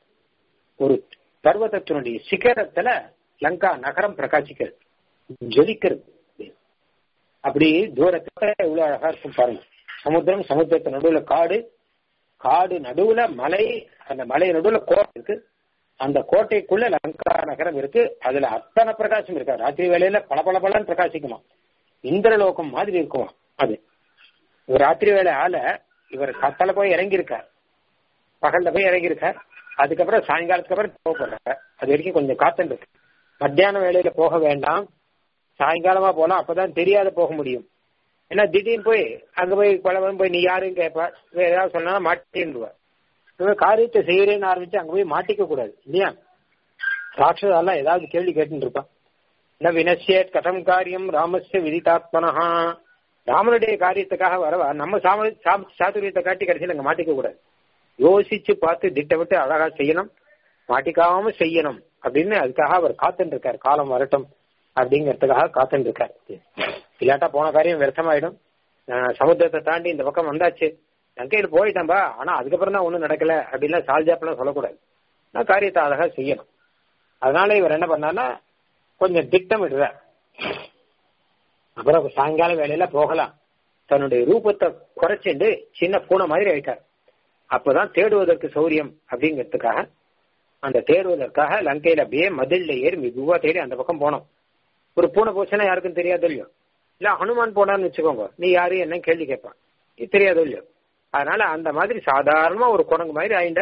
Speaker 1: ஒரு பர்வதத்தினுடைய சிகரத்துல லங்கா நகரம் பிரகாசிக்கிறது ஜொலிக்கிறது அப்படி தூரத்துல எவ்வளவு அழகா இருக்கும் பாருங்க சமுத்திரம் சமுத்திரத்து நடுவுல காடு காடு நடுவுல மலை அந்த மலை நடுவுல கோட்டை இருக்கு அந்த கோட்டைக்குள்ள லங்கா நகரம் இருக்கு அதுல அத்தனை பிரகாசம் இருக்கு ராத்திரி வேலையில பல பல பலன்னு பிரகாசிக்குமா இந்திரலோகம் மாதிரி இருக்குமா அது இவர் ராத்திரி வேலை ஆல இவர் கத்தல போய் இறங்கியிருக்கார் பகல்ல போய் இறங்கியிருக்கார் அதுக்கப்புறம் சாயங்காலத்துக்கு அப்புறம் போகிறார் அது வரைக்கும் கொஞ்சம் காத்தன் இருக்கு மத்தியான வேலையில போக வேண்டாம் சாயங்காலமா போலாம் அப்பதான் தெரியாத போக முடியும் ஏன்னா திடீர்னு போய் அங்க போய் பழவன் போய் நீ யாருன்னு கேட்பா வேற ஏதாவது சொன்னா மாட்டேன்டுவா இவன் காரியத்தை செய்யறேன்னு ஆரம்பிச்சு அங்க போய் மாட்டிக்க கூடாது இல்லையா ராட்சதெல்லாம் ஏதாவது கேள்வி கேட்டுட்டு இருப்பான் ந வினசியத் கதம் காரியம் ராமஸ்ய விதிதாத்மனஹா ராமனுடைய காரியத்துக்காக வரவா நம்ம சாம சாதுரியத்தை காட்டி கடைசியில் அங்க மாட்டிக்க கூடாது யோசிச்சு பார்த்து திட்டமிட்டு அழகா செய்யணும் மாட்டிக்காம செய்யணும் அப்படின்னு அதுக்காக அவர் காத்துட்டு இருக்கார் காலம் வரட்டும் அப்படிங்கறதுக்காக காத்துட்டு இருக்கார் இல்லாட்டா போன காரியம் விரசமாயிடும் சமுத்திரத்தை தாண்டி இந்த பக்கம் வந்தாச்சு லங்கையில் போயிட்டேன்பா ஆனா அதுக்கப்புறம் தான் ஒண்ணும் நடக்கல அப்படின்லாம் சால்ஜாப்பெல்லாம் சொல்லக்கூடாது நான் காரியத்தை அழகா செய்யணும் அதனால இவர் என்ன பண்ணார்னா கொஞ்சம் திட்டமிடுறார் அப்புறம் சாயங்கால வேலையில போகலாம் தன்னுடைய ரூபத்தை குறைச்சிண்டு சின்ன பூனை மாதிரி ஆயிட்டார் அப்பதான் தேடுவதற்கு சௌரியம் அப்படிங்கிறதுக்காக அந்த தேடுவதற்காக லங்கையில அப்படியே மதில்ல ஏறி மெதுவா தேடி அந்த பக்கம் போனோம் ஒரு பூனை போச்சுன்னா யாருக்கும் தெரியாது இல்லையோ இல்ல ஹனுமான் போனான்னு வச்சுக்கோங்க நீ யாரு என்ன கேள்வி கேட்பான் இது தெரியாதோ இல்லையோ அதனால அந்த மாதிரி சாதாரணமா ஒரு குரங்கு மாதிரி ஆயிண்ட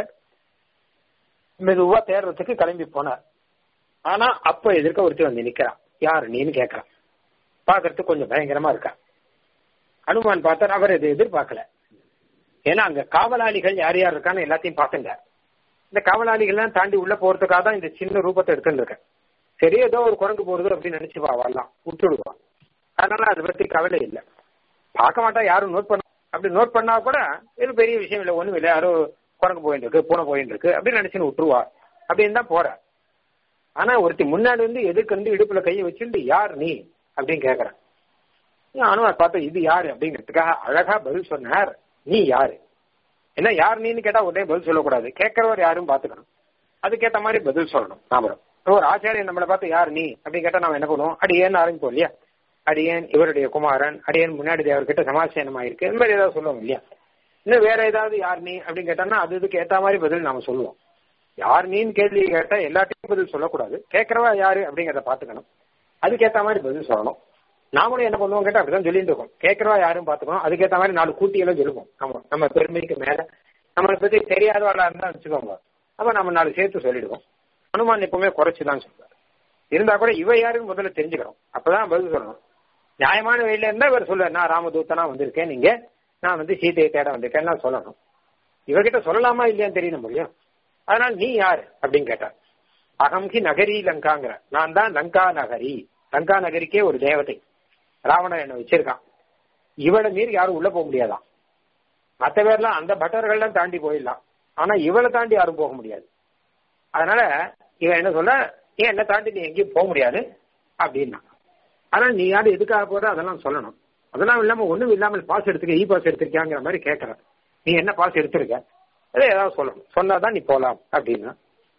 Speaker 1: மெதுவா தேடுறதுக்கு கிளம்பி போனார் ஆனா அப்ப எதிர்க்க ஒருத்தி வந்து நிக்கிறான் யாரு நீன்னு கேட்கறான் பாக்குறதுக்கு கொஞ்சம் பயங்கரமா இருக்கா ஹனுமான் பார்த்தார் அவர் இதை எதிர்பார்க்கல ஏன்னா அங்க காவலாளிகள் யார் யார் இருக்கான்னு எல்லாத்தையும் பார்த்துங்க இந்த காவலாளிகள்லாம் தாண்டி உள்ள போறதுக்காக தான் இந்த சின்ன ரூபத்தை எடுத்துட்டு இருக்கேன் சரி ஏதோ ஒரு குரங்கு போறது அப்படின்னு நினைச்சுப்பா வரலாம் விட்டுடுவான் அதனால அதை பத்தி கவலை இல்லை பார்க்க மாட்டா யாரும் நோட் பண்ண அப்படி நோட் பண்ணா கூட இது பெரிய விஷயம் இல்லை ஒண்ணும் இல்லை யாரோ குரங்கு போயிட்டு இருக்கு பூனை போயிட்டு இருக்கு அப்படின்னு நினைச்சுன்னு விட்டுருவா அப்படின்னு தான் போற ஆனா ஒருத்தி முன்னாடி வந்து எதுக்கு வந்து இடுப்புல கையை வச்சுட்டு யார் நீ அப்படின்னு கேக்குறேன் அனுமார் பார்த்தா இது யாரு அப்படிங்கிறதுக்காக அழகா பதில் சொன்னார் நீ யாரு என்ன யார் நீன்னு கேட்டா உடனே பதில் சொல்லக்கூடாது கேட்கறவர் யாரும் பாத்துக்கணும் அதுக்கேத்த மாதிரி பதில் சொல்லணும் நாம ஒரு ஆச்சாரியன் நம்மளை பார்த்து யார் நீ அப்படின்னு கேட்டா நம்ம என்ன பண்ணுவோம் அடியேன்னு ஆரம்பிப்போம் இல்லையா அடியேன் இவருடைய குமாரன் அடியேன் முன்னாடி அவர்கிட்ட சமாசேனம் ஆயிருக்கு இந்த மாதிரி ஏதாவது சொல்லுவோம் இல்லையா இன்னும் வேற ஏதாவது யார் நீ அப்படின்னு கேட்டோம்னா அது இதுக்கு ஏத்த மாதிரி பதில் நாம சொல்லுவோம் யார் நீன்னு கேள்வி கேட்டா எல்லாத்தையும் பதில் சொல்லக்கூடாது கேட்கறவா யாரு அப்படிங்கறத பாத்துக்கணும் அதுக்கேத்த மாதிரி பதில் சொல்லணும் நாமளும் என்ன பண்ணுவோம் கேட்டா அப்படிதான் சொல்லிட்டு இருக்கோம் கேட்கறவா யாரும் பாத்துக்கணும் அதுக்கேத்த மாதிரி நாலு கூட்டியெல்லாம் சொல்லுவோம் நம்ம நம்ம பெருமைக்கு மேல நம்மளை பத்தி தெரியாதவாளா இருந்தா வச்சுக்கோங்க அப்ப நம்ம நாலு சேர்த்து சொல்லிடுவோம் அனுமான் எப்பவுமே குறைச்சுதான் சொல்றாரு இருந்தா கூட இவ யாருன்னு முதல்ல தெரிஞ்சுக்கிறோம் அப்பதான் பதில் சொல்லணும் நியாயமான வழியில இருந்தா இவர் சொல்ல நான் ராமதூத்தனா வந்திருக்கேன் நீங்க நான் வந்து சீதையை தேட வந்திருக்கேன் சொல்லணும் இவர்கிட்ட சொல்லலாமா இல்லையான்னு தெரியணும் முடியும் அதனால நீ யாரு அப்படின்னு கேட்டார் அகம்கி நகரி லங்காங்கிற நான் தான் லங்கா நகரி லங்கா நகரிக்கே ஒரு தேவதை ராவணன் என்ன வச்சிருக்கான் இவளை மீறி யாரும் உள்ள போக முடியாதான் மற்ற பேர்லாம் அந்த பட்டர்கள்லாம் தாண்டி போயிடலாம் ஆனா இவளை தாண்டி யாரும் போக முடியாது அதனால இவன் என்ன சொல்ல ஏன் என்ன தாண்டி நீ எங்கேயும் போக முடியாது அப்படின்னா ஆனா நீ யாரு எதுக்காக போற அதெல்லாம் சொல்லணும் அதெல்லாம் இல்லாம ஒண்ணும் இல்லாமல் பாஸ் எடுத்துக்க இ பாஸ் எடுத்திருக்கியாங்கிற மாதிரி கேட்கற நீ என்ன பாஸ் எடுத்திருக்க அதை ஏதாவது சொல்லணும் சொன்னாதான் நீ போலாம் அப்படின்னா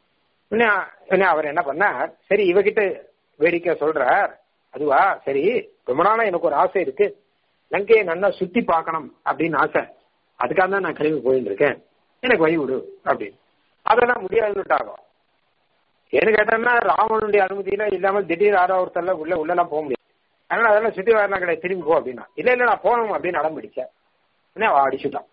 Speaker 1: அவர் என்ன பண்ணார் சரி இவகிட்ட வேடிக்கை சொல்றார் அதுவா சரி ரொம்ப நாளா எனக்கு ஒரு ஆசை இருக்கு லங்கையை நல்லா சுத்தி பார்க்கணும் அப்படின்னு ஆசை அதுக்காக தான் நான் கிளம்பி போயிட்டு இருக்கேன் எனக்கு வழி விடு அப்படின்னு அதெல்லாம் முடியாதுட்டாங்க ஏன்னு கேட்டோம்னா ராவனுடைய அனுமதியில இல்லாம திடீர் ஆறா ஒருத்தர்ல உள்ள உள்ளெல்லாம் போக முடியாது அதனால அதெல்லாம் சுத்தி வரலாம் கிடையாது திரும்பி போ அப்படின்னா இல்ல இல்ல நான் போகணும் அப்படின்னு அடம் பிடிச்சேன் உடனே அவன் அடிச்சுட்டான்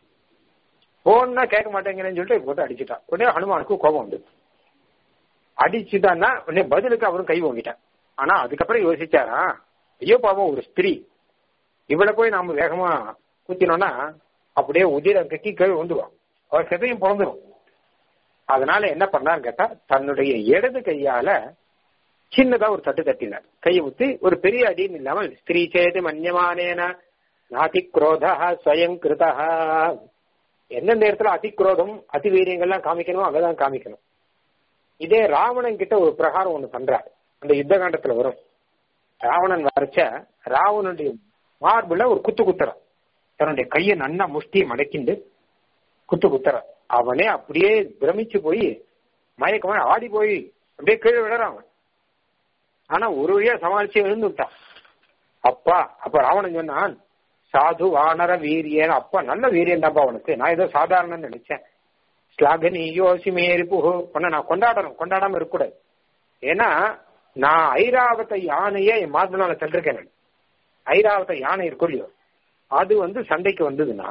Speaker 1: போன்னா கேட்க மாட்டேங்கிறேன்னு சொல்லிட்டு போட்டு அடிச்சுட்டான் உடனே ஹனுமானுக்கு கோபம் வந்து அடிச்சுட்டான்னா உடனே பதிலுக்கு அவரும் கை வாங்கிட்டான் ஆனா அதுக்கப்புறம் யோசிச்சாரா ஐயோ பாவம் ஒரு ஸ்திரீ இவளை போய் நாம வேகமா குத்தினோம்னா அப்படியே உதிரம் கட்டி கீழே வந்துடும் அவர் செதையும் பிறந்துடும் அதனால என்ன பண்ணான்னு கேட்டா தன்னுடைய இடது கையால சின்னதா ஒரு தட்டு தட்டினார் கையை ஊத்தி ஒரு பெரிய அடின்னு இல்லாமல் ஸ்திரீ சேது மன்யமானேன நாதிக்ரோதா ஸ்வயம் கிருதா எந்தெந்த இடத்துல அதிக்ரோதம் அதிவீரியங்கள்லாம் காமிக்கணுமோ அங்கதான் காமிக்கணும் இதே ராவணன் கிட்ட ஒரு பிரகாரம் ஒண்ணு பண்றாரு அந்த யுத்த காண்டத்துல வரும் ராவணன் வரைச்ச ராவணனுடைய மார்புல ஒரு குத்து குத்துறான் தன்னுடைய கையை நன்னா முஷ்டியை மடக்கிண்டு குத்து குத்துறான் அவனே அப்படியே பிரமிச்சு போய் மயக்கமான ஆடி போய் அப்படியே கீழே விடுறான் அவன் ஆனா ஒரு வழியா சமாளிச்சு எழுந்து விட்டான் அப்பா அப்ப ராவணன் சொன்னான் சாது வானர வீரியன் அப்பா நல்ல வீரியன் தான்ப்பா அவனுக்கு நான் ஏதோ சாதாரணன்னு நினைச்சேன் ஸ்லாகனி யோசி மேரி புகு உன்னை நான் கொண்டாடணும் கொண்டாடாம இருக்கக்கூடாது ஏன்னா நான் ஐராவத யானையை என் மாதனால சென்றிருக்கேன் நான் ஐராவத யானை இருக்கும் இல்லையோ அது வந்து சண்டைக்கு வந்ததுன்னா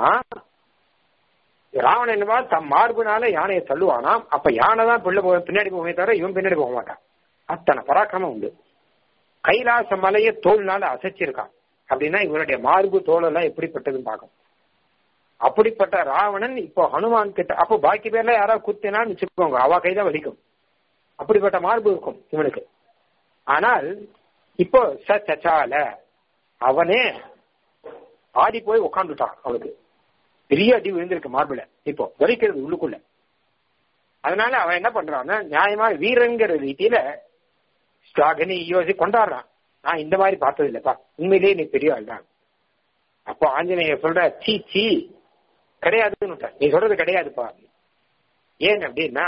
Speaker 1: ராவணன் என்னவா தம் மார்புனால யானையை தள்ளுவானாம் அப்ப யானை தான் பிள்ளை போக பின்னாடி போகவே தவிர இவன் பின்னாடி போக மாட்டான் அத்தனை பராக்கிரமம் உண்டு கைலாச மலையை தோல்னால அசைச்சிருக்கான் அப்படின்னா இவனுடைய மார்பு தோலெல்லாம் எப்படிப்பட்டதுன்னு பார்க்கும் அப்படிப்பட்ட ராவணன் இப்போ ஹனுமான் கிட்ட அப்போ பாக்கி பேர்ல யாராவது குத்தினான்னு வச்சுக்கோங்க அவ கைதான் வலிக்கும் அப்படிப்பட்ட மார்பு இருக்கும் இவனுக்கு ஆனால் இப்போ ச சச்சால அவனே ஆடி போய் உட்காந்துட்டான் அவனுக்கு பெரிய அடி விழுந்திருக்கு மார்பிள இப்போ வலிக்கிறது உள்ளுக்குள்ள அதனால அவன் என்ன பண்றான்னா நியாயமா வீரங்கிற ரீதியில ஸ்லாகனி யோசி கொண்டாடுறான் நான் இந்த மாதிரி பார்த்தது இல்லப்பா உண்மையிலேயே நீ பெரிய ஆள் தான் அப்போ ஆஞ்சநேயர் சொல்ற சீ சீ கிடையாதுன்னு நீ சொல்றது கிடையாதுப்பா ஏன் அப்படின்னா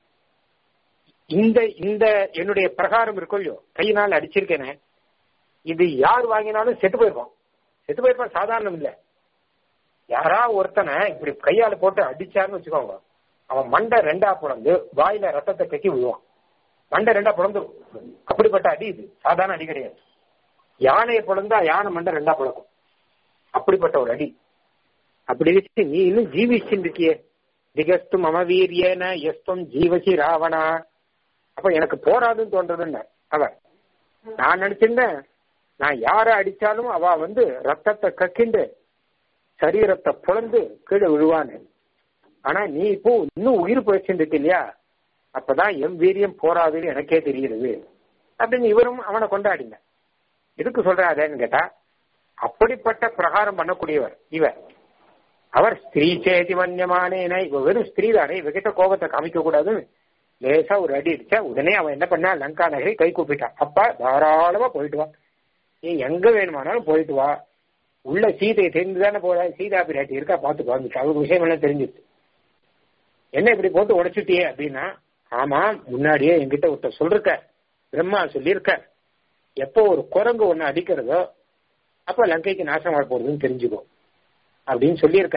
Speaker 1: இந்த இந்த என்னுடைய பிரகாரம் இருக்கும் இல்லையோ கையினால் அடிச்சிருக்கேனே இது யார் வாங்கினாலும் செத்து போயிருப்பான் செத்து போயிருப்பான் சாதாரணம் இல்ல யாரா ஒருத்தனை இப்படி கையால போட்டு அடிச்சாருன்னு வச்சுக்கோங்க அவன் மண்டை ரெண்டா புலந்து வாயில ரத்தத்தை கக்கி விழுவான் மண்டை ரெண்டா புலந்துரும் அப்படிப்பட்ட அடி இது சாதாரண அடி கிடையாது யானையை புலந்தா யானை மண்டை ரெண்டா புழக்கும் அப்படிப்பட்ட ஒரு அடி அப்படி வச்சு நீ இன்னும் ஜீவிச்சுட்டு இருக்கியே திகஸ்து மம வீரியன எஸ்தம் ஜீவசி ராவணா அப்ப எனக்கு போராதுன்னு தோன்றதுன்னு அவன் நான் நினைச்சிருந்தேன் நான் யார அடிச்சாலும் அவ வந்து ரத்தத்தை கக்கிண்டு சரீரத்தை புலந்து கீழே விழுவான்னு ஆனா நீ இப்போ இன்னும் உயிர் போயிடுச்சுட்டு இல்லையா அப்பதான் எம் வீரியம் போராதுன்னு எனக்கே தெரிகிறது அப்படின்னு இவரும் அவனை கொண்டாடின எதுக்கு சொல்றாருன்னு கேட்டா அப்படிப்பட்ட பிரகாரம் பண்ணக்கூடியவர் இவர் அவர் ஸ்திரீ சேதி வன்யமானேன இவ வெறும் ஸ்திரீ தானே இவகிட்ட கோபத்தை காமிக்க கூடாதுன்னு லேசா ஒரு அடி அடிச்சா உடனே அவன் என்ன பண்ணா லங்கா நகரை கை கூப்பிட்டான் அப்பா தாராளமா போயிட்டு வா நீ எங்க வேணுமானாலும் போயிட்டு வா உள்ள சீதையை தெரிந்து தானே போற சீதா பிராட்டி இருக்கா பார்த்து வந்துச்சு அவருக்கு விஷயம் எல்லாம் தெரிஞ்சிச்சு என்ன இப்படி போட்டு உடைச்சுட்டியே அப்படின்னா ஆமா முன்னாடியே என்கிட்ட ஒருத்தர் சொல்லிருக்க பிரம்மா சொல்லியிருக்க எப்போ ஒரு குரங்கு ஒண்ணு அடிக்கிறதோ அப்ப லங்கைக்கு நாசம் வர போறதுன்னு தெரிஞ்சுக்கோ அப்படின்னு சொல்லியிருக்க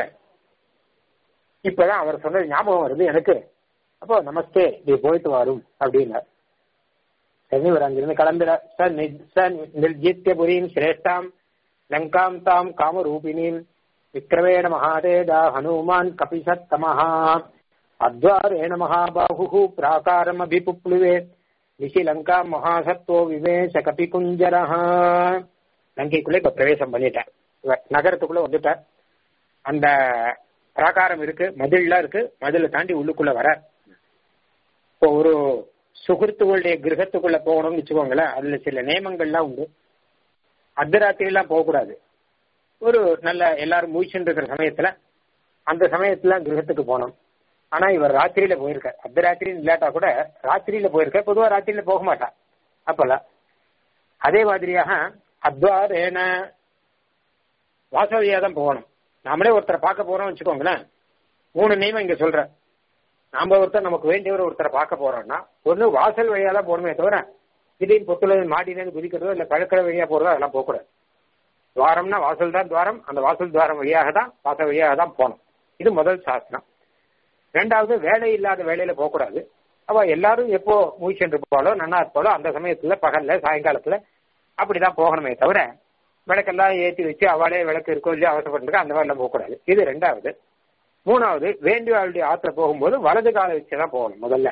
Speaker 1: இப்பதான் அவர் சொன்னது ஞாபகம் வருது எனக்கு அப்போ நமஸ்தே நீ போயிட்டு வரும் அப்படின்னார் சரி இவர் அங்கிருந்து கிளம்பிட சார் சார் நிர்ஜித்திய புரியும் சிரேஷ்டாம் லங்காம் தாம் காமரூபிணீம் விக்ரமேண மகாதேஜா ஹனுமான் கபிசத்தமஹா அத்வாரேண மகாபாஹு பிராகாரம் அபிபுப்ளுவே நிசி லங்கா மகாசத்வோ விவேச கபிகுஞ்சரஹா லங்கைக்குள்ள இப்ப பிரவேசம் பண்ணிட்டார் நகரத்துக்குள்ள வந்துட்டார் அந்த பிராகாரம் இருக்கு மதில்லாம் இருக்கு மதில தாண்டி உள்ளுக்குள்ள வர இப்போ ஒரு சுகிருத்துகளுடைய கிரகத்துக்குள்ள போகணும்னு வச்சுக்கோங்களேன் அதுல சில நியமங்கள்லாம் உண்டு அர்த்தராத்திரி எல்லாம் போகக்கூடாது ஒரு நல்ல எல்லாரும் முயற்சின்னு இருக்கிற சமயத்துல அந்த சமயத்துல கிரகத்துக்கு போனோம் ஆனா இவர் ராத்திரியில போயிருக்க அர்த்தராத்திரி இல்லாட்டா கூட ராத்திரியில போயிருக்க பொதுவா ராத்திரியில போக மாட்டான் அப்பெல்லாம் அதே மாதிரியாக அத்வாரேன வாசவழியா தான் போகணும் நாமளே ஒருத்தரை பார்க்க போறோம் வச்சுக்கோங்களேன் மூணு நியமம் இங்க சொல்ற நாம ஒருத்தர் நமக்கு வேண்டியவர் ஒருத்தரை பார்க்க போறோம்னா ஒண்ணு வாசல் வழியா தான் போகணுமே தவிர திடீர்னு பொத்துல மாடினு குதிக்கிறதோ இல்ல பழக்கிற வழியா போறதோ அதெல்லாம் போகக்கூடாது துவாரம்னா வாசல் தான் துவாரம் அந்த வாசல் துவாரம் வழியாக தான் வாசல் வழியாக தான் போகணும் இது முதல் சாஸ்திரம் ரெண்டாவது வேலை இல்லாத வேலையில போகக்கூடாது அவ எல்லாரும் எப்போ மூச்சென்று போலோ நன்னா இருப்பாளோ அந்த சமயத்துல பகல்ல சாயங்காலத்துல அப்படிதான் போகணுமே தவிர விளக்கெல்லாம் ஏற்றி வச்சு அவளே விளக்கு இருக்கோ இல்லையோ அவசரப்பட்டு அந்த மாதிரிலாம் போகக்கூடாது இது ரெண்டாவது மூணாவது வேண்டிய ஆத்துல போகும்போது வலது காலை வச்சுதான் போகணும் முதல்ல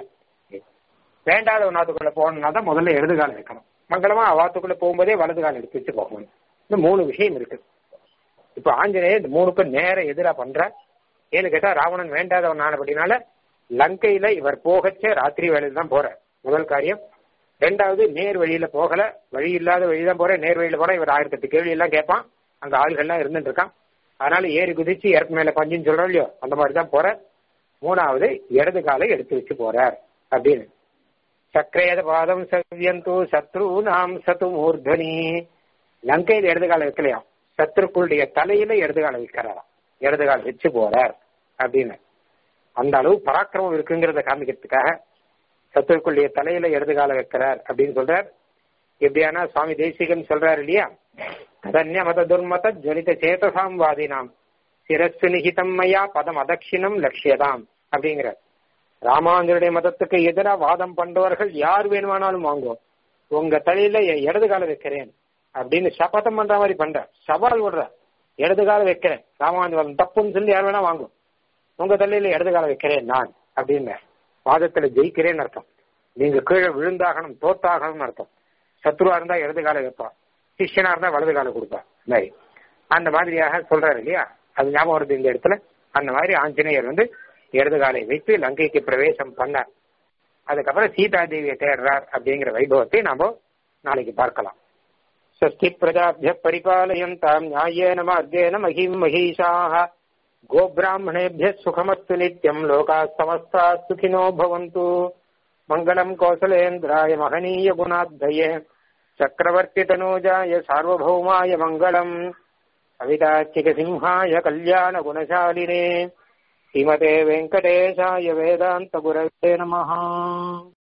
Speaker 1: வேண்டாத ஒரு நாத்துக்குள்ள போகணும்னா தான் முதல்ல இடது காலம் வைக்கணும் மங்களமா அவாத்துக்குள்ள போகும்போதே வலது காலம் எடுத்து வச்சு போகணும் இந்த மூணு விஷயம் இருக்கு இப்ப ஆஞ்சநேயர் இந்த மூணுக்கும் நேர எதிரா பண்ற ஏன்னு கேட்டா ராவணன் வேண்டாதவன் ஆனபடினால லங்கையில இவர் போகச்சே ராத்திரி வேலையில தான் போற முதல் காரியம் ரெண்டாவது நேர் வழியில போகல வழி இல்லாத வழிதான் போற நேர் வழியில போற இவர் ஆயிரத்தி எட்டு கேள்வி எல்லாம் கேட்பான் அங்க ஆள்கள்லாம் இருந்துட்டு இருக்கான் அதனால ஏறி குதிச்சு இறக்கு மேல பஞ்சுன்னு சொல்றோம் இல்லையோ அந்த மாதிரி தான் போற மூணாவது இடது காலை எடுத்து வச்சு போறார் அப்படின்னு சக்கரேத பாதம் சவ்யந்து சத்ரு நாம் சத்து மூர்தனி லங்கையில் இடது காலை வைக்கலையாம் சத்ருக்குடைய தலையில இடது காலை வைக்கிறாராம் இடது காலை வச்சு போறார் அப்படின்னு அந்த அளவு பராக்கிரமம் இருக்குங்கிறத காமிக்கிறதுக்காக சத்துருக்குள்ளிய தலையில இடது கால வைக்கிறார் அப்படின்னு சொல்றார் எப்படியானா சுவாமி தேசிகன் சொல்றாரு இல்லையா தன்ய மத துர்மத ஜனித சேதசாம் வாதினாம் சிரஸ்து நிகிதம் மயா பதம் அதட்சிணம் லட்சியதாம் அப்படிங்கிறார் ராமானுஜருடைய மதத்துக்கு எதிராக வாதம் பண்றவர்கள் யார் வேணுமானாலும் வாங்குவோம் உங்க தலையில என் இடது கால வைக்கிறேன் அப்படின்னு சபதம் பண்ற மாதிரி பண்ற சவால் விடுற இடது கால வைக்கிறேன் ராமானுஜன் தப்புன்னு சொல்லி யார் வேணா வாங்கும் உங்க தலையில இடது கால வைக்கிறேன் நான் அப்படின்னு வாதத்துல ஜெயிக்கிறேன்னு அர்த்தம் நீங்க கீழே விழுந்தாகணும் தோத்தாகணும்னு அர்த்தம் சத்ருவா இருந்தா இடது கால வைப்பா சிஷ்யனா இருந்தா வலது கால கொடுப்பா மாதிரி அந்த மாதிரியாக சொல்றாரு இல்லையா அது ஞாபகம் வருது இந்த இடத்துல அந்த மாதிரி ஆஞ்சநேயர் வந்து இடது காலை வைத்து லங்கைக்கு பிரவேசம் பண்ணார் அதுக்கப்புறம் சீதா தேவியை தேடுறார் அப்படிங்கிற வைபவத்தை நாம நாளைக்கு பார்க்கலாம் ஸ்வஸ்தி பிரஜாபிய பரிபாலயந்தாம் நியாயேன மார்கேன மகிம் மகிஷாக गोब्राह्मणेभ्यः सुखमस्तु नित्यम् लोकाः समस्ताः सुखिनो भवन्तु मङ्गलम् कौसलेन्द्राय महनीयगुणाद्धये चक्रवर्तितनूजाय सार्वभौमाय मङ्गलम् कविताचिकसिंहाय कल्याणगुणशालिने श्रीमते वेङ्कटेशाय वेदान्तगुरवे नमः